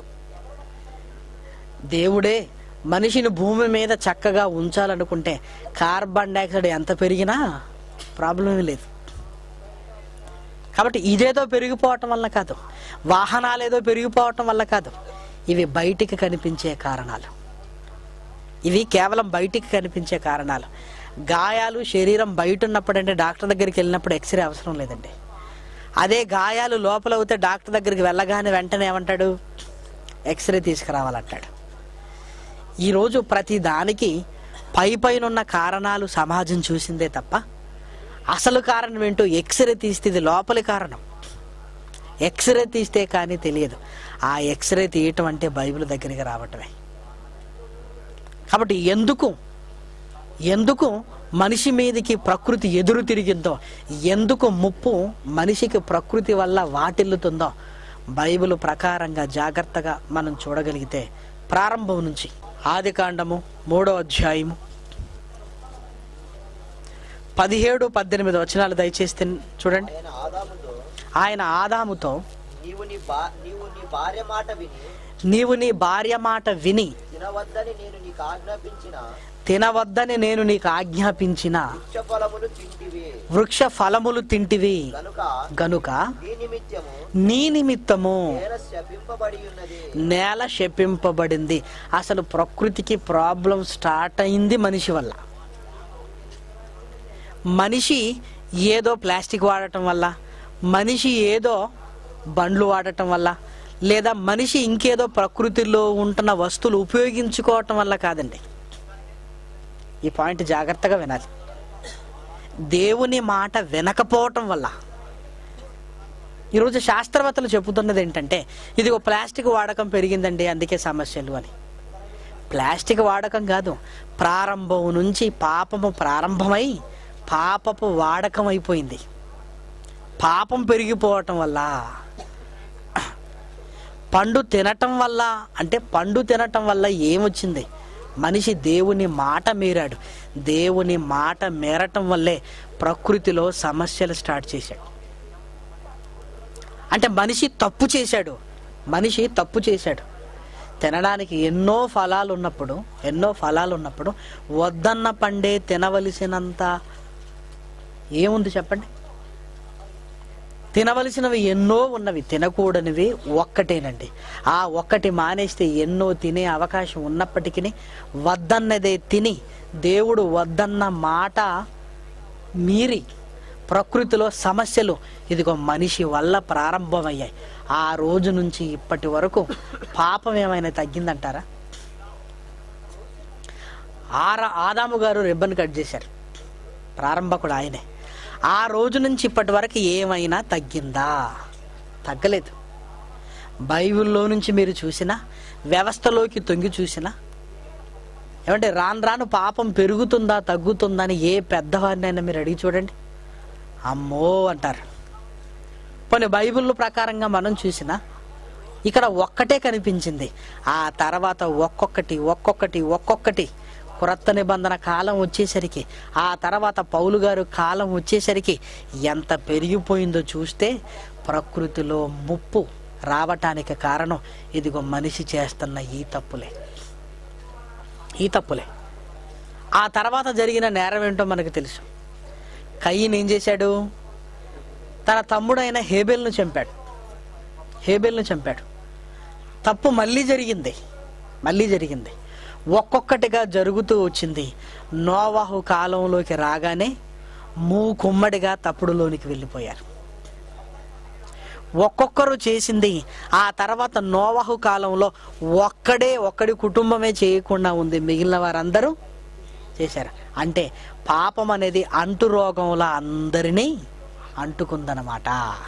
దేవుడే మనిషిని భూమి మీద చక్కగా ఉంచాలనుకుంటే కార్బన్ డైఆక్సైడ్ ఎంత పెరిగినా ప్రాబ్లం లేదు కాబట్టి ఇదేదో పెరిగిపోవటం వల్ల కాదు వాహనాలు ఏదో పెరిగిపోవటం వల్ల కాదు ఇవి బయటికి కనిపించే కారణాలు ఇవి కేవలం బయటికి కనిపించే కారణాలు గాయాలు శరీరం బయట ఉన్నప్పుడంటే డాక్టర్ దగ్గరికి వెళ్ళినప్పుడు ఎక్స్రే అవసరం లేదండి అదే గాయాలు లోపల అవుతే డాక్టర్ దగ్గరికి వెళ్ళగానే వెంటనే ఏమంటాడు ఎక్స్రే తీసుకురావాలంటాడు ఈరోజు ప్రతి దానికి పై పైన ఉన్న కారణాలు సమాజం చూసిందే తప్ప అసలు కారణం ఏంటో ఎక్స్రే తీస్తే ఇది లోపలి కారణం ఎక్స్రే తీస్తే కానీ తెలియదు ఆ ఎక్స్రే తీయటం అంటే బైబిల్ దగ్గరికి రావటమే కాబట్టి ఎందుకు ఎందుకు మనిషి మీదకి ప్రకృతి ఎదురు తిరిగిందో ఎందుకు ముప్పు మనిషికి ప్రకృతి వల్ల వాటిల్లుతుందో బైబిల్ ప్రకారంగా జాగ్రత్తగా మనం చూడగలిగితే ప్రారంభం నుంచి ఆది కాండము మూడో అధ్యాయము పదిహేడు పద్దెనిమిది వచనాలు దయచేసి తిన్- చూడండి ఆయన ఆదాముతో ఆయన ఆదాముతో నీవు నీ బా నీవు నీ భార్య మాట విని నీవు నీ భార్య మాట విని తినవద్దని నేను నీకు ఆజ్ఞాపించిన తినవద్దని నేను నీకు ఆజ్ఞాపించిన వృక్ష ఫలములు తింటివి వృక్ష ఫలములు తింటివి కనుక గనుక నీ నిమిత్తము నీ నిమిత్తము నేల శపింపబడి ఉన్నది నేల శపింపబడింది అసలు ప్రకృతికి ప్రాబ్లం స్టార్ట్ అయింది మనిషి వల్ల మనిషి ఏదో ప్లాస్టిక్ వాడటం వల్ల మనిషి ఏదో బండ్లు వాడటం వల్ల లేదా మనిషి ఇంకేదో ప్రకృతిలో ఉంటున్న వస్తువులు ఉపయోగించుకోవటం వల్ల కాదండి ఈ పాయింట్ జాగ్రత్తగా వినాలి దేవుని మాట వినకపోవటం వల్ల ఈరోజు శాస్త్రవేత్తలు చెబుతున్నది ఏంటంటే ఇది ఒక ప్లాస్టిక్ వాడకం పెరిగిందండి అందుకే సమస్యలు అని ప్లాస్టిక్ వాడకం కాదు ప్రారంభం నుంచి పాపము ప్రారంభమై పాపపు వాడకం అయిపోయింది పాపం పెరిగిపోవటం వల్ల పండు తినటం వల్ల అంటే పండు తినటం వల్ల ఏమొచ్చింది మనిషి దేవుని మాట మీరాడు దేవుని మాట మేరటం వల్లే ప్రకృతిలో సమస్యలు స్టార్ట్ చేశాడు అంటే మనిషి తప్పు చేశాడు మనిషి తప్పు చేశాడు తినడానికి ఎన్నో ఫలాలు ఉన్నప్పుడు ఎన్నో ఫలాలు ఉన్నప్పుడు వద్దన్న పండే తినవలసినంత ఏముంది చెప్పండి తినవలసినవి ఎన్నో ఉన్నవి తినకూడనివి ఒక్కటేనండి ఆ ఒక్కటి మానేస్తే ఎన్నో తినే అవకాశం ఉన్నప్పటికీ వద్దన్నదే తిని దేవుడు వద్దన్న మాట మీరి ప్రకృతిలో సమస్యలు ఇదిగో మనిషి వల్ల ప్రారంభమయ్యాయి ఆ రోజు నుంచి ఇప్పటి వరకు పాపం ఏమైనా తగ్గిందంటారా ఆర ఆదాము గారు రిబ్బన్ కట్ చేశారు ప్రారంభకుడు ఆయనే ఆ రోజు నుంచి ఇప్పటి వరకు ఏమైనా తగ్గిందా తగ్గలేదు బైబిల్లో నుంచి మీరు చూసినా వ్యవస్థలోకి తొంగి చూసినా ఏమంటే రాను రాను పాపం పెరుగుతుందా తగ్గుతుందా అని ఏ పెద్దవారినైనా మీరు అడిగి చూడండి అమ్మో అంటారు పోనీ బైబిల్ ప్రకారంగా మనం చూసినా ఇక్కడ ఒక్కటే కనిపించింది ఆ తర్వాత ఒక్కొక్కటి ఒక్కొక్కటి ఒక్కొక్కటి క్రొత్త నిబంధన కాలం వచ్చేసరికి ఆ తర్వాత పౌలు గారు కాలం వచ్చేసరికి ఎంత పెరిగిపోయిందో చూస్తే ప్రకృతిలో ముప్పు రావటానికి కారణం ఇదిగో మనిషి చేస్తున్న ఈ తప్పులే ఈ తప్పులే ఆ తర్వాత జరిగిన నేరం ఏంటో మనకు తెలుసు కయ్యన్ ఏం చేశాడు తన తమ్ముడైన హేబెల్ను చంపాడు హేబెల్ను చంపాడు తప్పు మళ్ళీ జరిగింది మళ్ళీ జరిగింది ఒక్కొక్కటిగా జరుగుతూ వచ్చింది నోవాహు కాలంలోకి రాగానే మూకుమ్మడిగా తప్పుడులోనికి వెళ్ళిపోయారు ఒక్కొక్కరు చేసింది ఆ తర్వాత నోవాహు కాలంలో ఒక్కడే ఒక్కడి కుటుంబమే చేయకుండా ఉంది మిగిలిన వారందరూ చేశారు అంటే పాపం అనేది అంటు రోగంలా అందరినీ అంటుకుందనమాట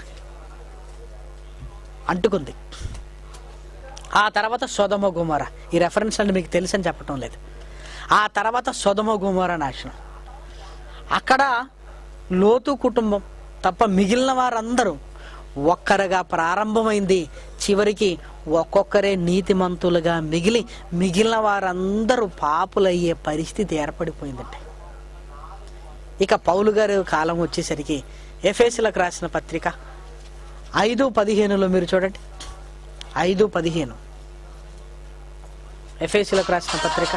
అంటుకుంది ఆ తర్వాత సొదమ గుమర ఈ రెఫరెన్స్ అంటే మీకు తెలుసని చెప్పటం లేదు ఆ తర్వాత సొదమ గుమర నాశనం అక్కడ లోతు కుటుంబం తప్ప మిగిలిన వారందరూ ఒక్కరుగా ప్రారంభమైంది చివరికి ఒక్కొక్కరే నీతిమంతులుగా మిగిలి మిగిలిన వారందరూ పాపులయ్యే పరిస్థితి ఏర్పడిపోయిందండి ఇక పౌలు గారి కాలం వచ్చేసరికి ఎఫ్ఎస్లకు రాసిన పత్రిక ఐదు పదిహేనులో మీరు చూడండి ఐదు పదిహేను ఎఫ్ఎస్లకు రాసిన పత్రిక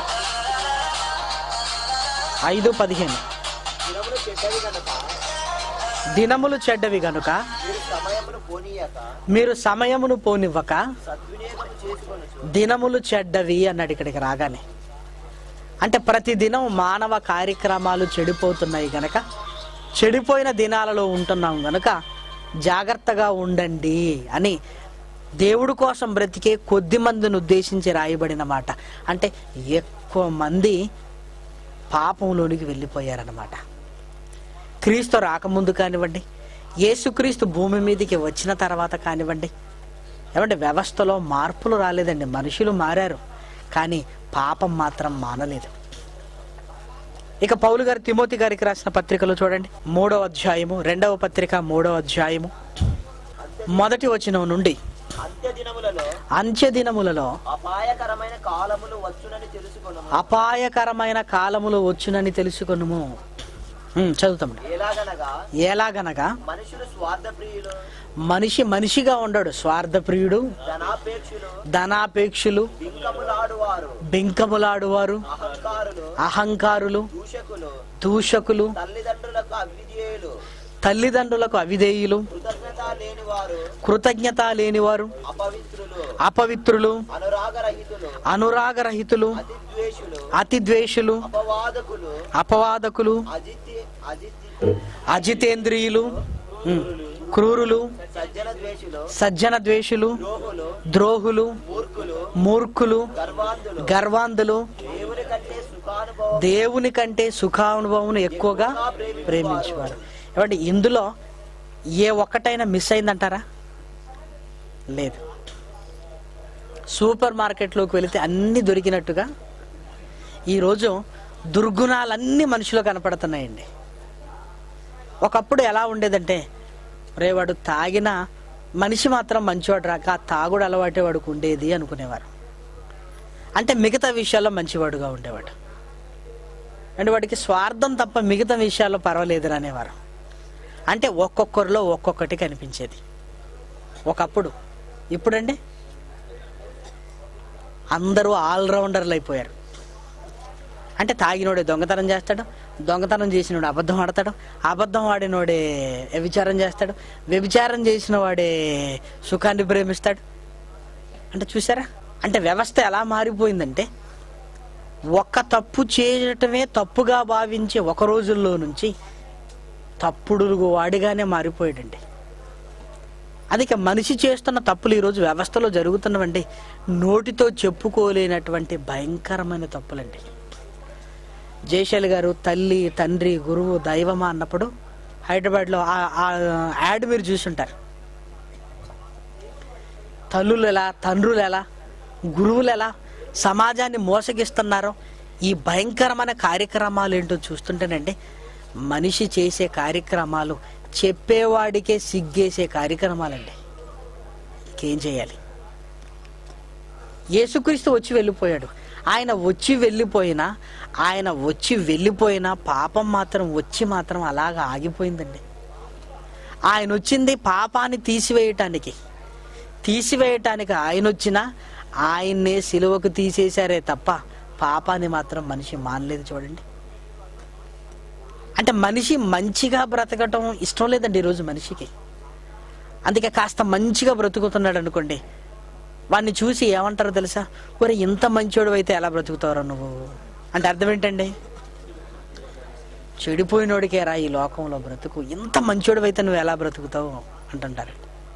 ఐదు పదిహేను దినములు చెడ్డవి కనుక దినములు చెడ్డవి గనుక మీరు సమయమును పోనీయక మీరు సమయమును పోనివ్వక సద్వినియోగం చేసుకొనచ్చు దినములు చెడ్డవి అన్నాడు ఇక్కడికి రాగానే అంటే ప్రతిదినం మానవ కార్యక్రమాలు చెడిపోతున్నాయి గనక చెడిపోయిన దినాలలో ఉంటున్నాం గనక జాగ్రత్తగా ఉండండి అని దేవుడి కోసం బ్రతికే కొద్ది మందిని ఉద్దేశించి రాయబడిన మాట అంటే ఎక్కువ మంది పాపంలోనికి వెళ్ళిపోయారన్నమాట క్రీస్తు రాకముందు కానివ్వండి యేసుక్రీస్తు భూమి మీదకి వచ్చిన తర్వాత కానివ్వండి ఏమంటే వ్యవస్థలో మార్పులు రాలేదండి మనుషులు మారారు కానీ పాపం మాత్రం మానలేదు ఇక పౌలు గారు తిమోతి గారికి రాసిన పత్రికలో చూడండి మూడవ అధ్యాయము రెండవ పత్రిక మూడవ అధ్యాయము మొదటి వచనం నుండి అంత్య దినములలో అంత్య దినములలో అపాయకరమైన కాలములు వచ్చునని తెలుసుకొను అపాయకరమైన కాలములు వచ్చునని తెలుసుకొనుము ఉమ్, చదువుతాం ఎలాగనగా ఎలాగనగా మనుషులు స్వార్థప్రియులు మనిషి మనిషిగా ఉండడు స్వార్థప్రియుడు ధనాపేక్షులు ధనాపేక్షులు బింకములాడువారు బింకములాడువారు అహంకారులు అహంకారులు దూషకులు దూషకులు తల్లిదండ్రులకు అవిధేయులు తల్లిదండ్రులకు అవిధేయులు కృతజ్ఞత లేనివారు కృతజ్ఞత లేనివారు అపవిత్రులు అపవిత్రులు అనురాగరహితులు అనురాగరహితులు అతిద్వేషులు అతిద్వేషులు అపవాదకులు అపవాదకులు అజితి అజితి అజితేంద్రియులు ఉమ్, క్రూరులు సజ్జన ద్వేషులు సజ్జన ద్వేషులు ద్రోహులు ద్రోహులు మూర్ఖులు మూర్ఖులు గర్వాంధులు గర్వాంధులు దేవుని కంటే సుఖానుభవం దేవుని కంటే సుఖానుభవం ఎక్కువగా ప్రేమించేవారు ఏమంటే ఇందులో ఏ ఒక్కటైనా మిస్ అయిందంటారా లేదు సూపర్ మార్కెట్లోకి వెళితే అన్ని దొరికినట్టుగా ఈరోజు దుర్గుణాలన్నీ మనిషిలో కనపడుతున్నాయండి ఒకప్పుడు ఎలా ఉండేదంటే రే వాడు తాగిన మనిషి మాత్రం మంచివాడు రాక ఆ తాగుడు అలవాటే వాడికి ఉండేది అనుకునేవారు అంటే మిగతా విషయాల్లో మంచివాడుగా ఉండేవాడు అంటే వాడికి స్వార్థం తప్ప మిగతా విషయాల్లో పర్వాలేదు అనేవారు అంటే ఒక్కొక్కరిలో ఒక్కొక్కటి కనిపించేది ఒకప్పుడు ఇప్పుడండి అందరూ ఆల్రౌండర్లు అయిపోయారు అంటే తాగినోడే దొంగతనం చేస్తాడు దొంగతనం చేసినోడు అబద్ధం ఆడతాడు అబద్ధం ఆడినోడే వ్యభిచారం చేస్తాడు వ్యభిచారం చేసిన వాడే సుఖాన్ని ప్రేమిస్తాడు అంటే చూసారా అంటే వ్యవస్థ ఎలా మారిపోయిందంటే ఒక్క తప్పు చేయటమే తప్పుగా భావించే ఒక రోజుల్లో నుంచి తప్పుడు వాడిగానే మారిపోయాడండి అందుకే మనిషి చేస్తున్న తప్పులు ఈరోజు వ్యవస్థలో జరుగుతున్నవండి నోటితో చెప్పుకోలేనటువంటి భయంకరమైన తప్పులండి జయశాలి గారు తల్లి తండ్రి గురువు దైవమా అన్నప్పుడు హైదరాబాద్లో ఆ- ఆ యాడ్ మీరు చూసుంటారు తల్లులు ఎలా తండ్రులు ఎలా గురువులు ఎలా సమాజాన్ని మోసగిస్తున్నారో ఈ భయంకరమైన కార్యక్రమాలు ఏంటో చూస్తుంటేనండి మనిషి చేసే కార్యక్రమాలు చెప్పేవాడికే సిగ్గేసే కార్యక్రమాలండి ఇంకేం చేయాలి యేసుక్రీస్తు వచ్చి వెళ్ళిపోయాడు ఆయన వచ్చి వెళ్ళిపోయినా ఆయన వచ్చి వెళ్ళిపోయినా పాపం మాత్రం వచ్చి మాత్రం అలాగా ఆగిపోయిందండి ఆయన వచ్చింది పాపాన్ని తీసివేయటానికి తీసివేయటానికి ఆయన వచ్చినా ఆయన్నే సిలువకు తీసేశారే తప్ప పాపాన్ని మాత్రం మనిషి మానలేదు చూడండి అంటే మనిషి మంచిగా బ్రతకటం ఇష్టం లేదండి ఈరోజు మనిషికి అందుకే కాస్త మంచిగా బ్రతుకుతున్నాడు అనుకోండి వాడిని చూసి ఏమంటారో తెలుసా ఒరే ఇంత మంచోడు అయితే ఎలా బ్రతుకుతావురా నువ్వు అంటే అర్థం ఏంటండి చెడిపోయినోడికే రా ఈ లోకంలో బ్రతుకు ఇంత మంచోడు అయితే నువ్వు ఎలా బ్రతుకుతావు అంటుంటారు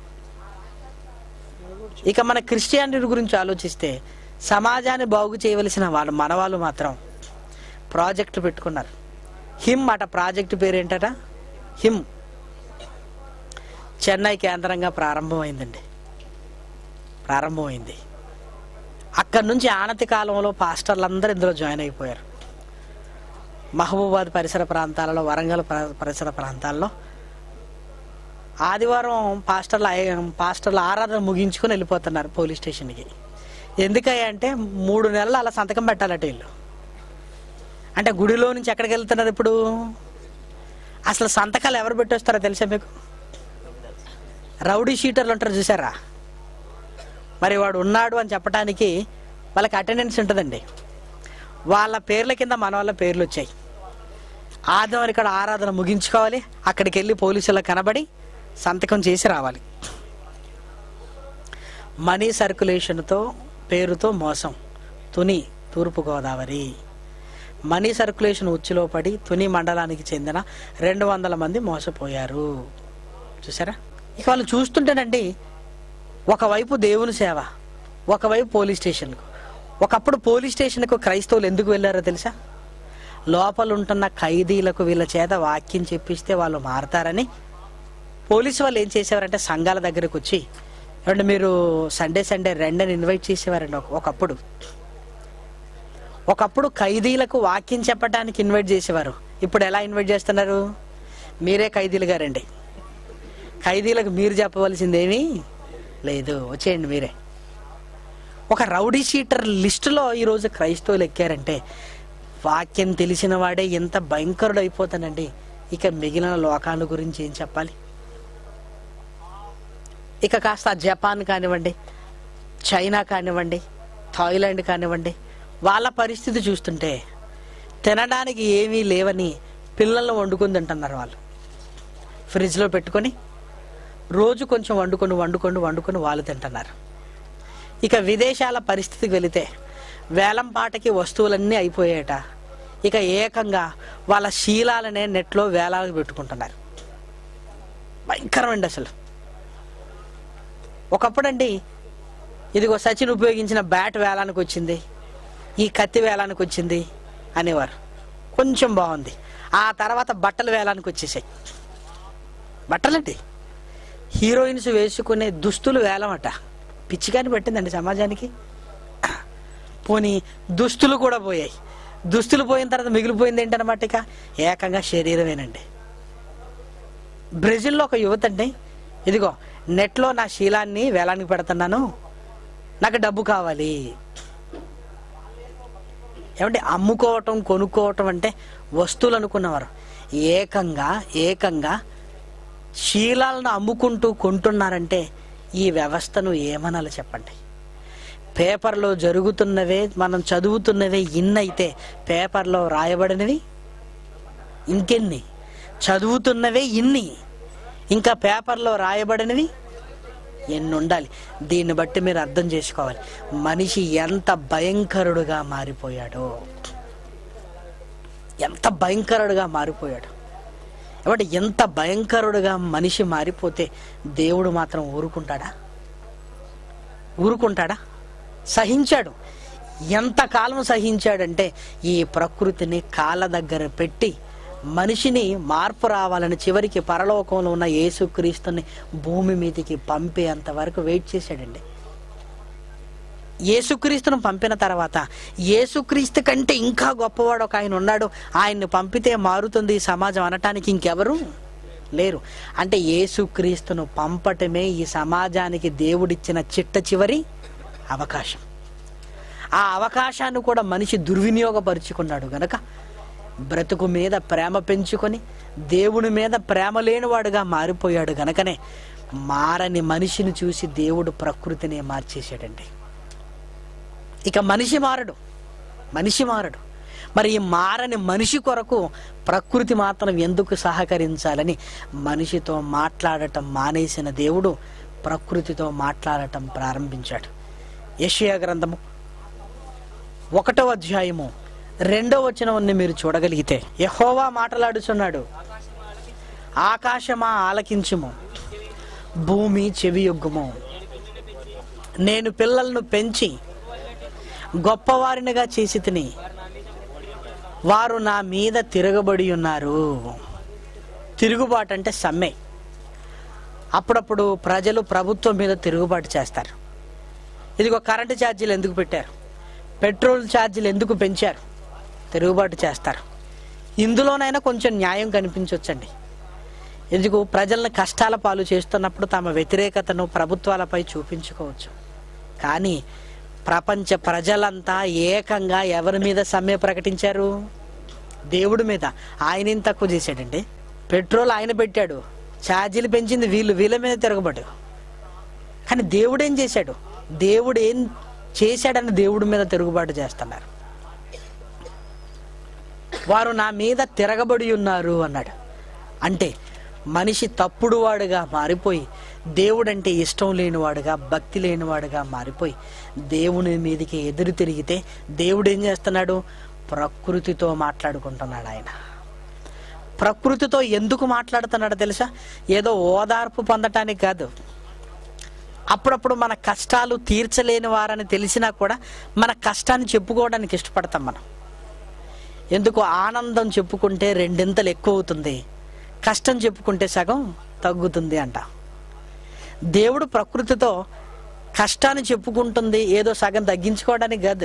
ఇక మన క్రిస్టియానిటీ గురించి ఆలోచిస్తే సమాజాన్ని బాగు చేయవలసిన వాళ్ళు మనవాళ్ళు మాత్రం ప్రాజెక్టు పెట్టుకున్నారు హిమ్ అట ప్రాజెక్టు పేరు ఏంటట హిమ్ చెన్నై కేంద్రంగా ప్రారంభమైందండి ప్రారంభమైంది అక్కడి నుంచి ఆనతి కాలంలో పాస్టర్లు అందరూ ఇందులో జాయిన్ అయిపోయారు మహబూబాద్ పరిసర ప్రాంతాలలో వరంగల్ ప్ర- పరిసర ప్రాంతాల్లో ఆదివారం పాస్టర్ల పాస్టర్ల ఆరాధన ముగించుకొని వెళ్ళిపోతున్నారు పోలీస్ స్టేషన్కి ఎందుకయ్యా అంటే మూడు నెలలు అలా సంతకం పెట్టాలట వీళ్ళు అంటే గుడిలో నుంచి ఎక్కడికి వెళ్తున్నారు ఇప్పుడు అసలు సంతకాలు ఎవరు పెట్టొస్తారో తెలుసా మీకు రౌడీ షీటర్లు ఉంటారు చూసారా మరి వాడు ఉన్నాడు అని చెప్పడానికి వాళ్ళకి అటెండెన్స్ ఉంటుందండి వాళ్ళ పేర్ల కింద మన వాళ్ళ పేర్లు వచ్చాయి ఆదివారం ఇక్కడ ఆరాధన ముగించుకోవాలి అక్కడికి వెళ్ళి పోలీసులకు కనబడి సంతకం చేసి రావాలి మనీ సర్క్యులేషన్తో పేరుతో మోసం తుని తూర్పుగోదావరి మనీ సర్క్యులేషన్ ఉచ్చులో పడి తుని మండలానికి చెందిన రెండు వందల మంది మోసపోయారు చూసారా ఇక వాళ్ళు చూస్తుంటేనండి ఒకవైపు దేవుని సేవ ఒకవైపు పోలీస్ స్టేషన్కు ఒకప్పుడు పోలీస్ స్టేషన్కు క్రైస్తవులు ఎందుకు వెళ్ళారో తెలుసా లోపల ఉంటున్న ఖైదీలకు వీళ్ళ చేత వాక్యం చెప్పిస్తే వాళ్ళు మారతారని పోలీసు వాళ్ళు ఏం చేసేవారంటే సంఘాల దగ్గరకు వచ్చి ఏమంటే మీరు సండే సండే రెండని ఇన్వైట్ చేసేవారండి ఒక- ఒకప్పుడు ఒకప్పుడు ఖైదీలకు వాక్యం చెప్పడానికి ఇన్వైట్ చేసేవారు ఇప్పుడు ఎలా ఇన్వైట్ చేస్తున్నారు మీరే ఖైదీలు గారండి ఖైదీలకు మీరు చెప్పవలసిందేమీ లేదు వచ్చేయండి మీరే ఒక రౌడీ షీటర్ లిస్టులో ఈరోజు క్రైస్తవులు ఎక్కారంటే వాక్యం తెలిసిన వాడే ఎంత భయంకరుడు అయిపోతానండి ఇక మిగిలిన లోకాల గురించి ఏం చెప్పాలి ఇక కాస్త జపాన్ కానివ్వండి చైనా కానివ్వండి థాయిలాండ్ కానివ్వండి వాళ్ళ పరిస్థితి చూస్తుంటే తినడానికి ఏమీ లేవని పిల్లలు వండుకొని తింటున్నారు వాళ్ళు ఫ్రిడ్జ్లో పెట్టుకొని రోజు కొంచెం వండుకొని వండుకొని వండుకొని వాళ్ళు తింటున్నారు ఇక విదేశాల పరిస్థితికి వెళితే వేలం పాటకి వస్తువులన్నీ అయిపోయాయట ఇక ఏకంగా వాళ్ళ శీలాలనే నెట్లో వేలాలకు పెట్టుకుంటున్నారు భయంకరమండి అసలు ఒకప్పుడండి ఇదిగో సచిన్ ఉపయోగించిన బ్యాట్ వేలానికి వచ్చింది ఈ కత్తి వేలానికి వచ్చింది అనేవారు కొంచెం బాగుంది ఆ తర్వాత బట్టలు వేలానికి వచ్చేసాయి బట్టలండి హీరోయిన్స్ వేసుకునే దుస్తులు వేలమట పిచ్చిగాని పెట్టిందండి సమాజానికి పోనీ దుస్తులు కూడా పోయాయి దుస్తులు పోయిన తర్వాత మిగిలిపోయింది ఏంటన్నమాట ఇక ఏకంగా శరీరమేనండి బ్రెజిల్లో ఒక యువత అండి ఇదిగో నెట్లో నా శీలాన్ని వేలానికి పెడుతున్నాను నాకు డబ్బు కావాలి ఏమంటే అమ్ముకోవటం కొనుక్కోవటం అంటే వస్తువులు అనుకున్నవారు ఏకంగా ఏకంగా శీలాలను అమ్ముకుంటూ కొంటున్నారంటే ఈ వ్యవస్థను ఏమనాలి చెప్పండి పేపర్లో జరుగుతున్నవే మనం చదువుతున్నవే ఇన్నైతే పేపర్లో రాయబడినవి ఇంకెన్ని చదువుతున్నవే ఇన్ని ఇంకా పేపర్లో రాయబడినవి ఎన్ని ఉండాలి దీన్ని బట్టి మీరు అర్థం చేసుకోవాలి మనిషి ఎంత భయంకరుడుగా మారిపోయాడో ఎంత భయంకరుడుగా మారిపోయాడు కాబట్టి ఎంత భయంకరుడుగా మనిషి మారిపోతే దేవుడు మాత్రం ఊరుకుంటాడా ఊరుకుంటాడా సహించాడు ఎంతకాలం సహించాడంటే ఈ ప్రకృతిని కాళ్ళ దగ్గర పెట్టి మనిషిని మార్పు రావాలని చివరికి పరలోకంలో ఉన్న యేసుక్రీస్తుని భూమి మీదకి పంపేంత వరకు వెయిట్ చేశాడండి యేసుక్రీస్తును పంపిన తర్వాత యేసుక్రీస్తు కంటే ఇంకా గొప్పవాడు ఒక ఆయన ఉన్నాడు ఆయన్ని పంపితే మారుతుంది ఈ సమాజం అనటానికి ఇంకెవరు లేరు అంటే యేసుక్రీస్తును పంపటమే ఈ సమాజానికి దేవుడిచ్చిన చిట్ట చివరి అవకాశం ఆ అవకాశాన్ని కూడా మనిషి దుర్వినియోగపరుచుకున్నాడు గనక బ్రతుకు మీద ప్రేమ పెంచుకొని దేవుని మీద ప్రేమ లేనివాడుగా మారిపోయాడు గనకనే మారని మనిషిని చూసి దేవుడు ప్రకృతిని మార్చేశాడండి ఇక మనిషి మారడు మనిషి మారడు మరి ఈ మారని మనిషి కొరకు ప్రకృతి మాత్రం ఎందుకు సహకరించాలని మనిషితో మాట్లాడటం మానేసిన దేవుడు ప్రకృతితో మాట్లాడటం ప్రారంభించాడు యెషయా గ్రంథము ఒకటో అధ్యాయము రెండో వచనవన్నీ మీరు చూడగలిగితే యహోవా మాట్లాడుచున్నాడు ఆకాశమా ఆలకించుము భూమి చెవియొగ్గుము నేను పిల్లలను పెంచి గొప్పవారినిగా చేసి తిని వారు నా మీద తిరగబడి ఉన్నారు తిరుగుబాటు అంటే సమ్మె అప్పుడప్పుడు ప్రజలు ప్రభుత్వం మీద తిరుగుబాటు చేస్తారు ఇదిగో కరెంటు ఛార్జీలు ఎందుకు పెట్టారు పెట్రోల్ ఛార్జీలు ఎందుకు పెంచారు తిరుగుబాటు చేస్తారు ఇందులోనైనా కొంచెం న్యాయం కనిపించవచ్చండి ఎందుకు ప్రజలను కష్టాల పాలు చేస్తున్నప్పుడు తమ వ్యతిరేకతను ప్రభుత్వాలపై చూపించుకోవచ్చు కానీ ప్రపంచ ప్రజలంతా ఏకంగా ఎవరి మీద సమ్మె ప్రకటించారు దేవుడి మీద ఆయన ఏం తక్కువ చేశాడండి పెట్రోల్ ఆయన పెట్టాడు ఛార్జీలు పెంచింది వీళ్ళు వీళ్ళ మీద తిరగబడు కానీ దేవుడు ఏం చేశాడు దేవుడు ఏం చేశాడని దేవుడి మీద తిరుగుబాటు చేస్తున్నారు వారు నా మీద తిరగబడి ఉన్నారు అన్నాడు అంటే మనిషి తప్పుడు వాడుగా మారిపోయి దేవుడంటే ఇష్టం లేనివాడుగా భక్తి లేనివాడుగా మారిపోయి దేవుని మీదకి ఎదురు తిరిగితే దేవుడు ఏం చేస్తున్నాడు ప్రకృతితో మాట్లాడుకుంటున్నాడు ఆయన ప్రకృతితో ఎందుకు మాట్లాడుతున్నాడో తెలుసా ఏదో ఓదార్పు పొందటానికి కాదు అప్పుడప్పుడు మన కష్టాలు తీర్చలేని వారని తెలిసినా కూడా మన కష్టాన్ని చెప్పుకోవడానికి ఇష్టపడతాం మనం ఎందుకు ఆనందం చెప్పుకుంటే రెండింతలు ఎక్కువ అవుతుంది కష్టం చెప్పుకుంటే సగం తగ్గుతుంది అంట దేవుడు ప్రకృతితో కష్టాన్ని చెప్పుకుంటుంది ఏదో సగం తగ్గించుకోవడానికి కాదు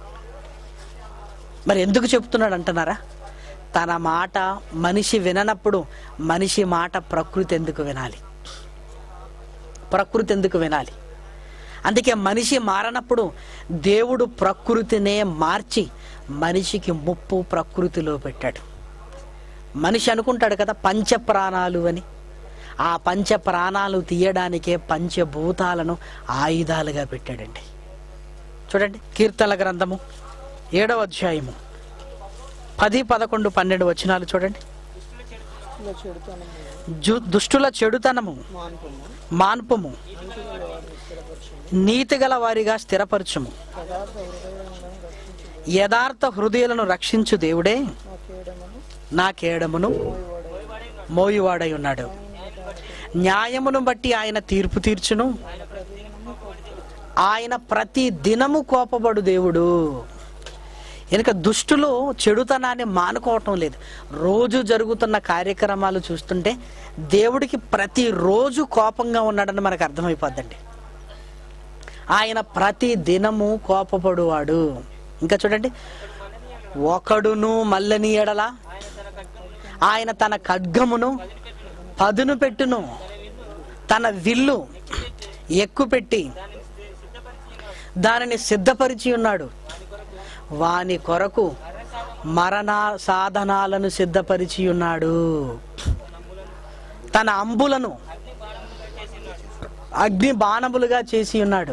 మరి ఎందుకు చెప్తున్నాడు అంటున్నారా తన మాట మనిషి విననప్పుడు మనిషి మాట ప్రకృతి ఎందుకు వినాలి ప్రకృతి ఎందుకు వినాలి అందుకే మనిషి మారనప్పుడు దేవుడు ప్రకృతినే మార్చి మనిషికి ముప్పు ప్రకృతిలో పెట్టాడు మనిషి అనుకుంటాడు కదా పంచ ప్రాణాలు అని ఆ పంచ ప్రాణాలు తీయడానికే పంచభూతాలను ఆయుధాలుగా పెట్టాడండి చూడండి కీర్తనల గ్రంథము ఏడవ అధ్యాయము పది పదకొండు పన్నెండు వచనాలు చూడండి ఇలా చెడుతనము జు- దుష్టుల చెడుతనము మాన్పము మాన్పము నీతిగల వారిని స్థిరపరచము నీతిగల వారిగా స్థిరపరచుము పదార్థ హృదయములను రక్షించు యథార్థ హృదయాలను రక్షించు దేవుడే నా కేడమును నా కేడమును మోయవాడే మోయువాడై ఉన్నాడు న్యాయమును బట్టి ఆయన తీర్పు తీర్చును ఆయన ప్రతి దినము కోపబడు దేవుడు వెనుక దుష్టులు చెడుతనాన్ని మానుకోవటం లేదు రోజు జరుగుతున్న కార్యక్రమాలు చూస్తుంటే దేవుడికి ప్రతి రోజు కోపంగా ఉన్నాడని మనకు అర్థమైపోద్దండి ఆయన ప్రతి దినము కోపపడువాడు ఇంకా చూడండి ఒకడును మల్లని ఎడల ఆయన తన ఖడ్గమును పదును పెట్టును తన విల్లు ఎక్కుపెట్టి దానిని సిద్ధపరిచి ఉన్నాడు వాని కొరకు మరణ సాధనాలను సిద్ధపరిచి ఉన్నాడు తన అంబులను అగ్ని బాణములుగా చేసి ఉన్నాడు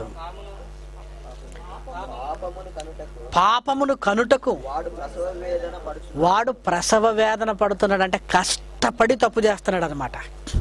పాపమును కనుటకు పాపమును కనుటకు వాడు ప్రసవ వేదన పడుచు వాడు ప్రసవ వేదన పడుతున్నాడు అంటే కష్టపడి తప్పు చేస్తున్నాడు అనమాట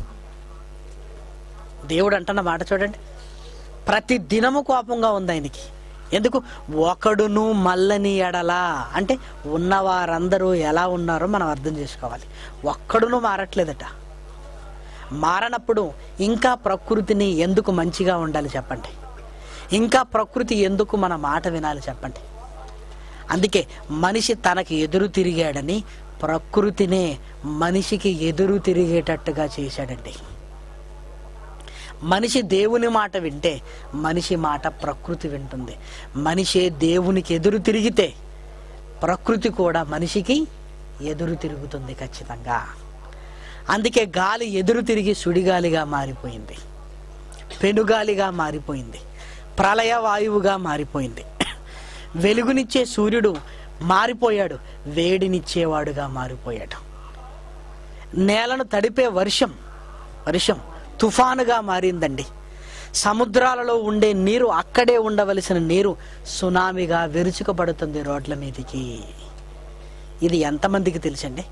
దేవుడు అంటున్న మాట చూడండి ప్రతి దినము కోపంగా ఉంది ఆయనకి ఎందుకు ఒకడును మల్లని ఎడలా అంటే ఉన్నవారందరూ ఎలా ఉన్నారో మనం అర్థం చేసుకోవాలి ఒక్కడును మారట్లేదట మారనప్పుడు ఇంకా ప్రకృతిని ఎందుకు మంచిగా ఉండాలి చెప్పండి ఇంకా ప్రకృతి ఎందుకు మన మాట వినాలి చెప్పండి అందుకే మనిషి తనకి ఎదురు తిరిగాడని ప్రకృతినే మనిషికి ఎదురు తిరిగేటట్టుగా చేశాడండి మనిషి దేవుని మాట వింటే మనిషి మాట ప్రకృతి వింటుంది మనిషే దేవునికి ఎదురు తిరిగితే ప్రకృతి కూడా మనిషికి ఎదురు తిరుగుతుంది ఖచ్చితంగా అందుకే గాలి ఎదురు తిరిగి సుడిగాలిగా మారిపోయింది పెనుగాలిగా మారిపోయింది ప్రళయ వాయువుగా మారిపోయింది వెలుగునిచ్చే సూర్యుడు మారిపోయాడు వేడినిచ్చేవాడుగా మారిపోయాడు నేలను తడిపే వర్షం వర్షం తుఫానుగా మారిందండి సముద్రాలలో ఉండే నీరు అక్కడే ఉండవలసిన నీరు సునామీగా విరుచుకబడుతుంది రోడ్ల మీదికి ఇది ఎంతమందికి తెలుసండి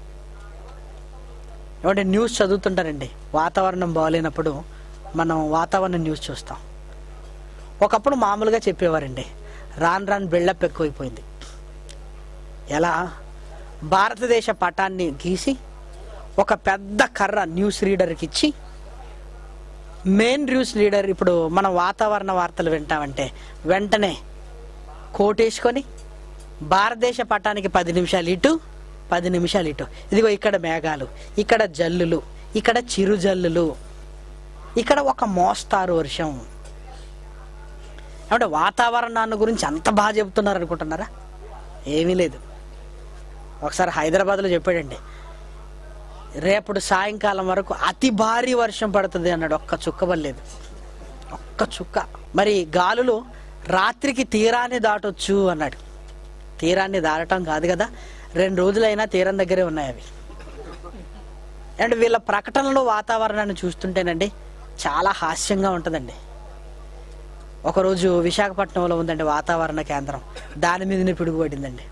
ఏమంటే న్యూస్ చదువుతుంటారండి వాతావరణం బాగాలేనప్పుడు మనం వాతావరణ న్యూస్ చూస్తాం ఒకప్పుడు మామూలుగా చెప్పేవారండి రాను రాను బిల్డప్ ఎక్కువైపోయింది ఎలా భారతదేశ పటాన్ని గీసి ఒక పెద్ద కర్ర న్యూస్ రీడర్కి ఇచ్చి మెయిన్ న్యూస్ రీడర్ ఇప్పుడు మనం వాతావరణ వార్తలు వింటామంటే వెంటనే కోటేసుకొని భారతదేశ పటానికి పది నిమిషాలు ఇటు పది నిమిషాలు ఇటు ఇదిగో ఇక్కడ మేఘాలు ఇక్కడ జల్లులు ఇక్కడ చిరు జల్లులు ఇక్కడ ఒక మోస్తారు వర్షం ఏమంటే వాతావరణాన్ని గురించి అంత బాగా చెబుతున్నారు అనుకుంటున్నారా ఏమీ లేదు ఒకసారి హైదరాబాద్లో చెప్పాడండి రేపటి సాయంకాలం వరకు అతి భారీ వర్షం పడుతుంది అన్నాడు ఒక్క చుక్క పడలేదు ఒక్క చుక్క మరి గాలులు రాత్రికి తీరాన్ని దాటొచ్చు అన్నాడు తీరాన్ని దాటం కాదు కదా రెండు రోజులైనా తీరం దగ్గరే ఉన్నాయి అవి అండ్ వీళ్ళ ప్రకటనలో వాతావరణాన్ని చూస్తుంటేనండి చాలా హాస్యంగా ఉంటుందండి ఒకరోజు విశాఖపట్నంలో ఉందండి వాతావరణ కేంద్రం దాని మీదనే పిడుగుపడిందండి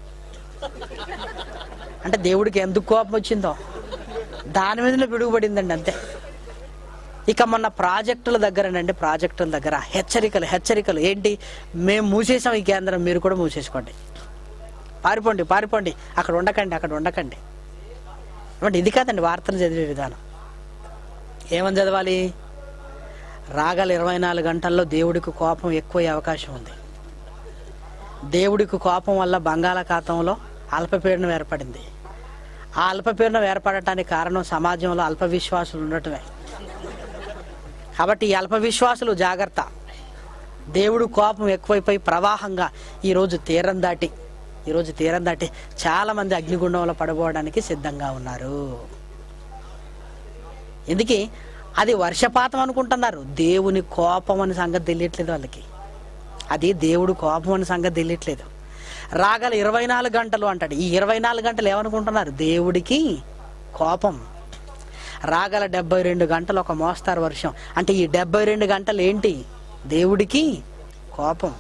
అంటే దేవుడికి ఎందుకు కోపం వచ్చిందో దాని మీదనే పిడుగుపడిందండి అంతే ఇక మొన్న ప్రాజెక్టుల దగ్గరనండి ప్రాజెక్టుల దగ్గర హెచ్చరికలు హెచ్చరికలు ఏంటి మేము మూసేసాం ఈ కేంద్రం మీరు కూడా మూసేసుకోండి పారిపోండి పారిపోండి అక్కడ ఉండకండి అక్కడ ఉండకండి ఏమంటే ఇది కాదండి వార్తలు చదివే విధానం ఏమని చదవాలి రాగల ఇరవై నాలుగు గంటల్లో దేవుడికి కోపం ఎక్కువ అవకాశం ఉంది దేవుడికి కోపం వల్ల బంగాళాఖాతంలో అల్పపీడనం ఏర్పడింది ఆ అల్పపీడనం ఏర్పడటానికి కారణం సమాజంలో అల్ప విశ్వాసులు ఉండటమే కాబట్టి ఈ అల్ప విశ్వాసులు జాగ్రత్త దేవుడు కోపం ఎక్కువైపోయి ప్రవాహంగా ఈరోజు తీరం దాటి ఈరోజు తీరం దాటి చాలా మంది అగ్నిగుండంలో పడిపోవడానికి సిద్ధంగా ఉన్నారు ఎందుకే అది వర్షపాతం అనుకుంటున్నారు దేవుని కోపం అనే సంగతి తెలియట్లేదు వాళ్ళకి అది దేవుడు కోపం అనే సంగతి తెలియట్లేదు రాగల ఇరవై నాలుగు గంటలు అంటాడు ఈ ఇరవై నాలుగు గంటలు ఏమనుకుంటున్నారు దేవుడికి కోపం రాగల డెబ్బై రెండు గంటలు ఒక మోస్తారు వర్షం అంటే ఈ డెబ్బై రెండు గంటలు ఏంటి దేవుడికి కోపం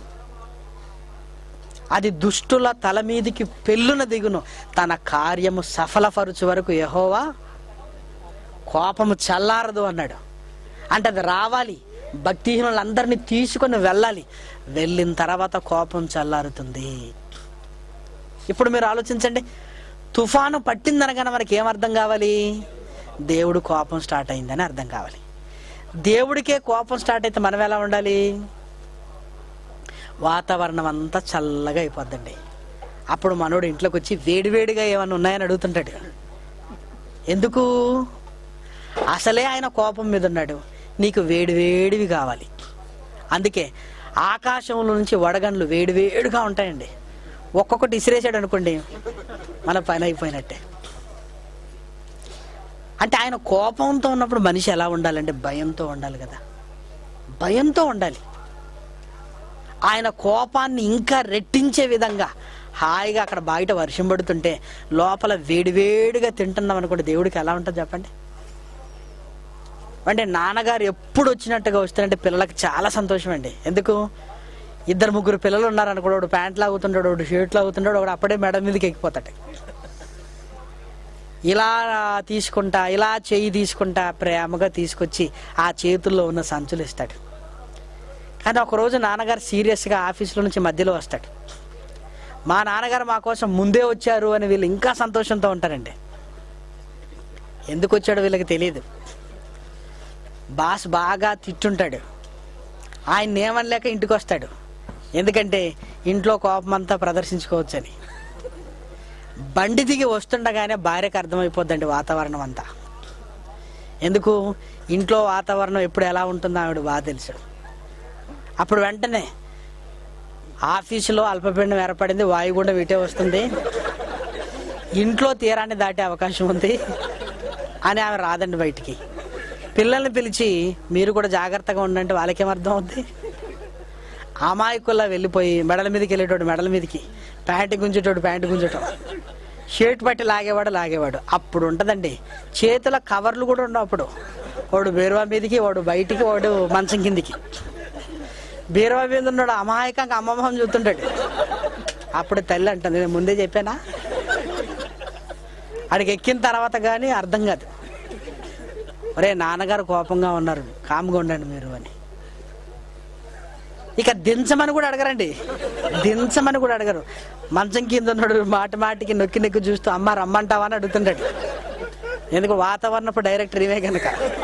అది దుష్టుల తల మీదికి పెళ్ళున దిగును తన కార్యము సఫలపరుచు వరకు యహోవా కోపము చల్లారదు అన్నాడు అంటే అది రావాలి భక్తిహీనులందరినీ తీసుకొని వెళ్ళాలి వెళ్ళిన తర్వాత కోపం చల్లారుతుంది ఇప్పుడు మీరు ఆలోచించండి తుఫాను పట్టిందనగానే మనకి ఏమర్థం కావాలి దేవుడు కోపం స్టార్ట్ అయిందని అర్థం కావాలి దేవుడికే కోపం స్టార్ట్ అయితే మనం ఎలా ఉండాలి వాతావరణం అంతా చల్లగా అయిపోద్దండి అప్పుడు మనోడు ఇంట్లోకి వచ్చి వేడివేడిగా ఏమైనా ఉన్నాయని అడుగుతుంటాడు ఎందుకు అసలే ఆయన కోపం మీద ఉన్నాడు నీకు వేడివేడివి కావాలి అందుకే ఆకాశంలో నుంచి వడగండ్లు వేడివేడిగా ఉంటాయండి ఒక్కొక్కటి ఇసిరేసాడు అనుకోండి మన పని అయిపోయినట్టే అంటే ఆయన కోపంతో ఉన్నప్పుడు మనిషి ఎలా ఉండాలంటే భయంతో ఉండాలి కదా భయంతో ఉండాలి ఆయన కోపాన్ని ఇంకా రెట్టించే విధంగా హాయిగా అక్కడ బయట వర్షం పడుతుంటే లోపల వేడివేడిగా తింటున్నాం అనుకోండి దేవుడికి ఎలా ఉంటుంది చెప్పండి అంటే నాన్నగారు ఎప్పుడు వచ్చినట్టుగా వస్తారంటే పిల్లలకి చాలా సంతోషం అండి ఎందుకు ఇద్దరు ముగ్గురు పిల్లలు ఉన్నారనుకో ఒకడు ప్యాంట్ లాగుతుంటాడు ఒకడు షర్ట్ లాగుతుంటాడు ఒకడు అప్పుడే మెడ మీదకి ఎక్కిపోతాడు ఇలా తీసుకుంటా ఇలా చేయి తీసుకుంటా ప్రేమగా తీసుకొచ్చి ఆ చేతుల్లో ఉన్న సంచులు ఇస్తాడు కానీ ఒకరోజు నాన్నగారు సీరియస్గా ఆఫీసులో నుంచి మధ్యలో వస్తాడు మా నాన్నగారు మా కోసం ముందే వచ్చారు అని వీళ్ళు ఇంకా సంతోషంతో ఉంటారండి ఎందుకు వచ్చాడో వీళ్ళకి తెలియదు బాస్ బాగా తిట్టుంటాడు ఆయన ఏమనలేక ఇంటికి వస్తాడు ఎందుకంటే ఇంట్లో కోపం అంతా ప్రదర్శించుకోవచ్చని బండి దిగి వస్తుండగానే భార్యకు అర్థమైపోద్దండి వాతావరణం అంతా ఎందుకు ఇంట్లో వాతావరణం ఎప్పుడు ఎలా ఉంటుందో ఆవిడ బాగా తెలుసు అప్పుడు వెంటనే ఆఫీసులో అల్పపిండం ఏర్పడింది వాయుగుండం ఇటే వస్తుంది ఇంట్లో తీరాన్ని దాటే అవకాశం ఉంది అని ఆమె రాదండి బయటికి పిల్లల్ని పిలిచి మీరు కూడా జాగ్రత్తగా ఉండంటే వాళ్ళకేం అర్థం అవుద్ది అమాయకుల్లా వెళ్ళిపోయి మెడల మీదకి వెళ్ళేటోడు మెడల మీదకి ప్యాంటు గుంజేటోడు ప్యాంటు గుంజటం షర్ట్ పట్టి లాగేవాడు లాగేవాడు అప్పుడు ఉంటదండి చేతుల కవర్లు కూడా ఉండవు అప్పుడు వాడు బీరువా మీదకి వాడు బయటికి వాడు మంచం కిందికి బీరువా మీద ఉన్నాడు అమాయకంగా అమ్మమ్మం చూస్తుంటాడు అప్పుడు తల్లి అంటుంది నేను ముందే చెప్పానా అడిగి ఎక్కిన తర్వాత కానీ అర్థం కాదు ఒరే నాన్నగారు కోపంగా ఉన్నారు కామ్గా ఉండండి మీరు అని ఇక దించమని కూడా అడగరండి దించమని కూడా అడగరు మంచం కింద ఉన్నాడు మాటి మాటికి నొక్కి నొక్కి చూస్తూ అమ్మ రమ్మంటావా అని అడుగుతుంటాడు ఎందుకు వాతావరణపు డైరెక్టర్ ఇవే కనుక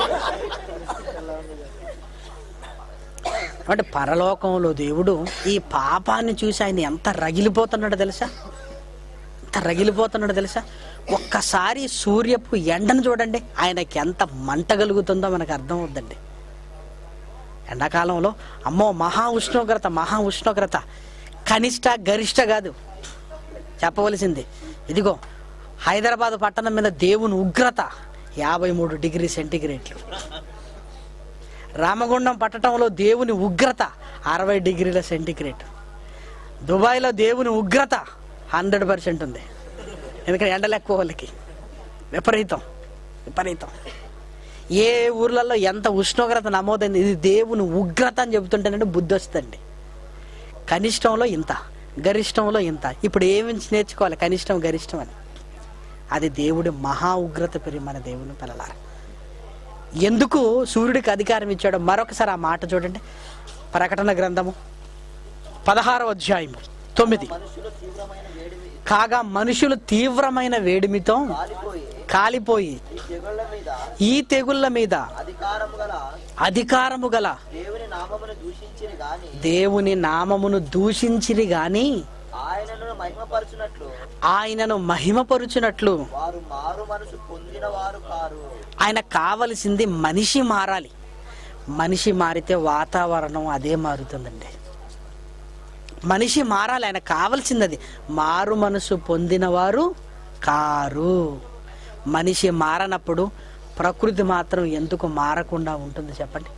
అంటే పరలోకంలో దేవుడు ఈ పాపాన్ని చూసి ఆయన ఎంత రగిలిపోతున్నాడో తెలుసా ఎంత రగిలిపోతున్నాడో తెలుసా ఒక్కసారి సూర్యపు ఎండను చూడండి ఆయనకి ఎంత మంట కలుగుతుందో మనకు అర్థం అవుద్దండి ఎండాకాలంలో అమ్మో మహా ఉష్ణోగ్రత మహా ఉష్ణోగ్రత కనిష్ట గరిష్ట కాదు చెప్పవలసింది ఇదిగో హైదరాబాద్ పట్టణం మీద దేవుని ఉగ్రత యాభై మూడు డిగ్రీ సెంటిగ్రేడ్లు రామగుండం పట్టణంలో దేవుని ఉగ్రత అరవై డిగ్రీల సెంటిగ్రేడ్ దుబాయ్లో దేవుని ఉగ్రత హండ్రెడ్ పర్సెంట్ ఉంది ఎందుకంటే ఎండలు ఎక్కువ వాళ్ళకి విపరీతం విపరీతం ఏ ఊర్లలో ఎంత ఉష్ణోగ్రత నమోదైంది ఇది దేవుని ఉగ్రత అని చెబుతుంటేనంటే బుద్ధి వస్తుందండి కనిష్టంలో ఇంత గరిష్టంలో ఇంత ఇప్పుడు ఏమి నేర్చుకోవాలి కనిష్టం గరిష్టం అని అది దేవుడి మహా ఉగ్రత పెరిగి మన దేవుని పిల్లలారు ఎందుకు సూర్యుడికి అధికారం ఇచ్చాడో మరొకసారి ఆ మాట చూడండి ప్రకటన గ్రంథము పదహారవ అధ్యాయము తొమ్మిది మనుషులు తీవ్రమైన వేడి కాగా మనుషులు తీవ్రమైన వేడిమితో కాలిపోయి కాలిపోయి ఈ తెగుళ్ళ మీద ఈ తెగుళ్ళ మీద అధికారము గల అధికారము గల దేవుని నామమును దూషించిరి గాని దేవుని నామమును దూషించిరి గాని ఆయనను మహిమపరచునట్లు ఆయనను మహిమపరుచునట్లు వారు మారు మనసు పొందిన వారు కారు ఆయన కావలసింది మనిషి మారాలి మనిషి మారితే వాతావరణం అదే మారుతుందండి మనిషి మారాలి ఆయన కావలసింది అది మారు మనసు పొందినవారు కారు మనిషి మారనప్పుడు ప్రకృతి మాత్రం ఎందుకు మారకుండా ఉంటుంది చెప్పండి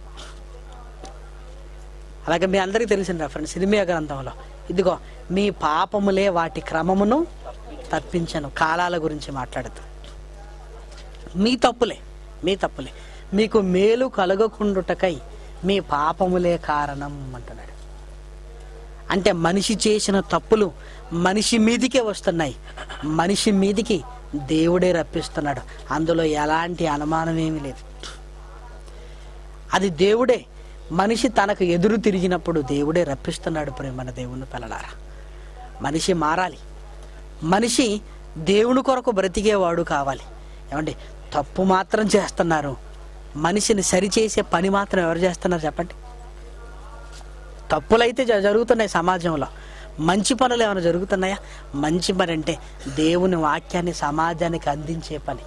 అలాగే మీ అందరికీ తెలిసిన రెఫరెన్స్ సినిమా గ్రంథంలో ఇదిగో మీ పాపములే వాటి క్రమమును తప్పించను కాలాల గురించి మాట్లాడుతూ మీ తప్పులే మీ తప్పులే మీకు మేలు కలగకుండుటకై మీ పాపములే కారణం అంటున్నాడు అంటే మనిషి చేసిన తప్పులు మనిషి మీదికే వస్తున్నాయి మనిషి మీదికి దేవుడే రప్పిస్తున్నాడు అందులో ఎలాంటి అనుమానం ఏమీ లేదు అది దేవుడే మనిషి తనకు ఎదురు తిరిగినప్పుడు దేవుడే రప్పిస్తున్నాడు ప్రేమన దేవుని పిల్లలారా మనిషి మారాలి మనిషి దేవుని కొరకు బ్రతికేవాడు కావాలి ఏమండి తప్పు మాత్రం చేస్తున్నారు మనిషిని సరిచేసే పని మాత్రం ఎవరు చేస్తున్నారు చెప్పండి తప్పులైతే జ- జరుగుతున్నాయి సమాజంలో మంచి పనులు ఏమైనా జరుగుతున్నాయా మంచి పని అంటే దేవుని వాక్యాన్ని సమాజానికి అందించే పని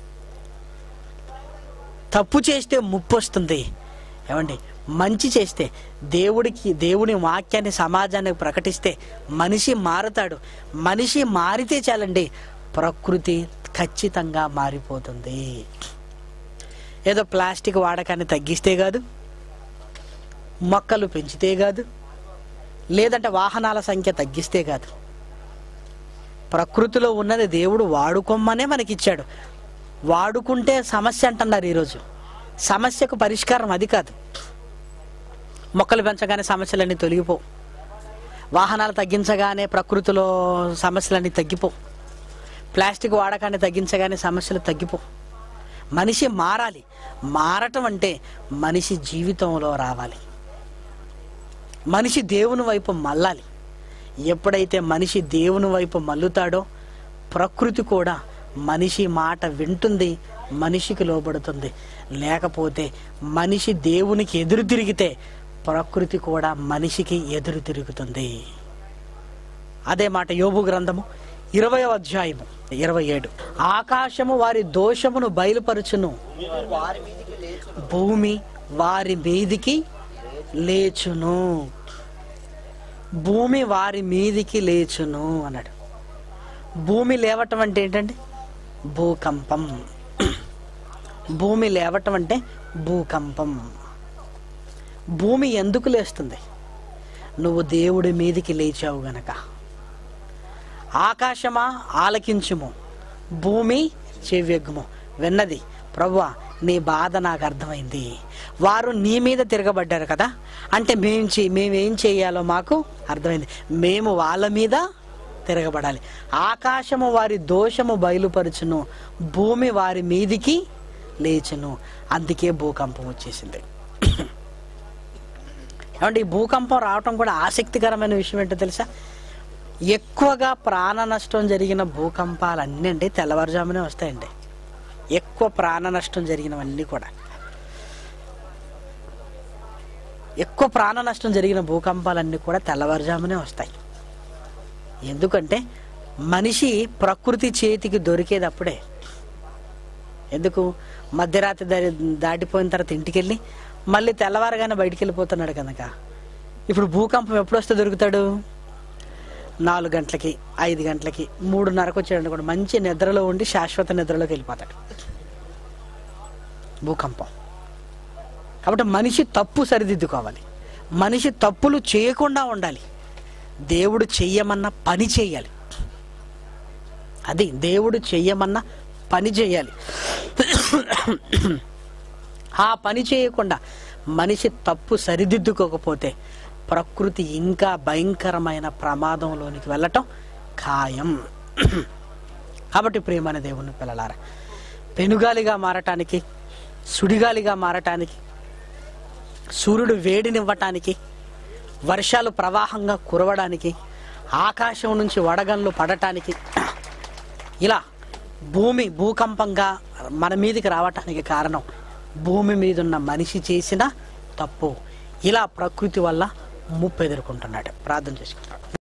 తప్పు చేస్తే ముప్పు వస్తుంది ఏమండి మంచి చేస్తే దేవుడికి దేవుని వాక్యాన్ని సమాజానికి ప్రకటిస్తే మనిషి మారుతాడు మనిషి మారితే చాలండి ప్రకృతి ఖచ్చితంగా మారిపోతుంది ఏదో ప్లాస్టిక్ వాడకాన్ని తగ్గిస్తే కాదు మొక్కలు పెంచితే కాదు లేదంటే వాహనాల సంఖ్య తగ్గిస్తే కాదు ప్రకృతిలో ఉన్నది దేవుడు వాడుకోమనే మనకిచ్చాడు వాడుకుంటే సమస్య అంటున్నారు ఈరోజు సమస్యకు పరిష్కారం అది కాదు మొక్కలు పెంచగానే సమస్యలన్నీ తొలగిపోవు వాహనాలు తగ్గించగానే ప్రకృతిలో సమస్యలన్నీ తగ్గిపోవు ప్లాస్టిక్ వాడకాన్ని తగ్గించగానే సమస్యలు తగ్గిపోవు మనిషి మారాలి మారటం అంటే మనిషి జీవితంలో రావాలి మనిషి దేవుని వైపు మళ్ళాలి ఎప్పుడైతే మనిషి దేవుని వైపు మల్లుతాడో ప్రకృతి కూడా మనిషి మాట వింటుంది మనిషికి లోబడుతుంది లేకపోతే మనిషి దేవునికి ఎదురు తిరిగితే ప్రకృతి కూడా మనిషికి ఎదురు తిరుగుతుంది అదే మాట యోబు గ్రంథము ఇరవై అధ్యాయము ఇరవై ఏడు ఆకాశము వారి దోషమును బయలుపరచును వారి మీదికి లేచు భూమి వారి మీదికి లేచును భూమి వారి మీదికి లేచును అన్నాడు భూమి లేవటం అంటే ఏంటండి భూకంపం భూమి లేవటం అంటే భూకంపం భూమి ఎందుకు లేస్తుంది నువ్వు దేవుడి మీదికి లేచావు గనక ఆకాశమా ఆలకించుము భూమి చెవ్యగ్ము విన్నది ప్రభువా నీ బాధ నాకు అర్థమైంది వారు నీ మీద తిరగబడ్డారు కదా అంటే మేము చే మేమేం చేయాలో మాకు అర్థమైంది మేము వాళ్ళ మీద తిరగబడాలి ఆకాశము వారి దోషము బయలుపరుచును భూమి వారి మీదికి లేచును అందుకే భూకంపం వచ్చేసింది ఏమంటే ఈ భూకంపం రావటం కూడా ఆసక్తికరమైన విషయం ఏంటో తెలుసా ఎక్కువగా ప్రాణ నష్టం జరిగిన భూకంపాలు అన్నీ అండి తెల్లవారుజామునే వస్తాయండి ఎక్కువ ప్రాణ నష్టం జరిగినవన్నీ కూడా ఎక్కువ ప్రాణ నష్టం జరిగిన భూకంపాలన్నీ కూడా తెల్లవారుజామునే వస్తాయి ఎందుకంటే మనిషి ప్రకృతి చేతికి దొరికేది అప్పుడే ఎందుకు మధ్యరాత్రి దారి దాటిపోయిన తర్వాత ఇంటికి వెళ్ళి మళ్ళీ తెల్లవారగానే బయటికి వెళ్ళిపోతున్నాడు కనుక ఇప్పుడు భూకంపం ఎప్పుడు వస్తే దొరుకుతాడు నాలుగు గంటలకి ఐదు గంటలకి మూడున్నరకు వచ్చాడు కూడా మంచి నిద్రలో ఉండి శాశ్వత నిద్రలోకి వెళ్ళిపోతాడు భూకంపం కాబట్టి మనిషి తప్పు సరిదిద్దుకోవాలి మనిషి తప్పులు చేయకుండా ఉండాలి దేవుడు చెయ్యమన్న పని చేయాలి అది దేవుడు చెయ్యమన్న పని చేయాలి ఆ పని చేయకుండా మనిషి తప్పు సరిదిద్దుకోకపోతే ప్రకృతి ఇంకా భయంకరమైన ప్రమాదంలోనికి వెళ్ళటం ఖాయం కాబట్టి ప్రియమైన దేవుని పిల్లలారా పెనుగాలిగా మారటానికి సుడిగాలిగా మారటానికి సూర్యుడు వేడినివ్వటానికి వర్షాలు ప్రవాహంగా కురవడానికి ఆకాశం నుంచి వడగన్లు పడటానికి ఇలా భూమి భూకంపంగా మన మీదకి రావటానికి కారణం భూమి మీద ఉన్న మనిషి చేసిన తప్పు ఇలా ప్రకృతి వల్ల ముప్పు ఎదుర్కొంటున్నాడు ప్రార్థన చేసుకుంటాడు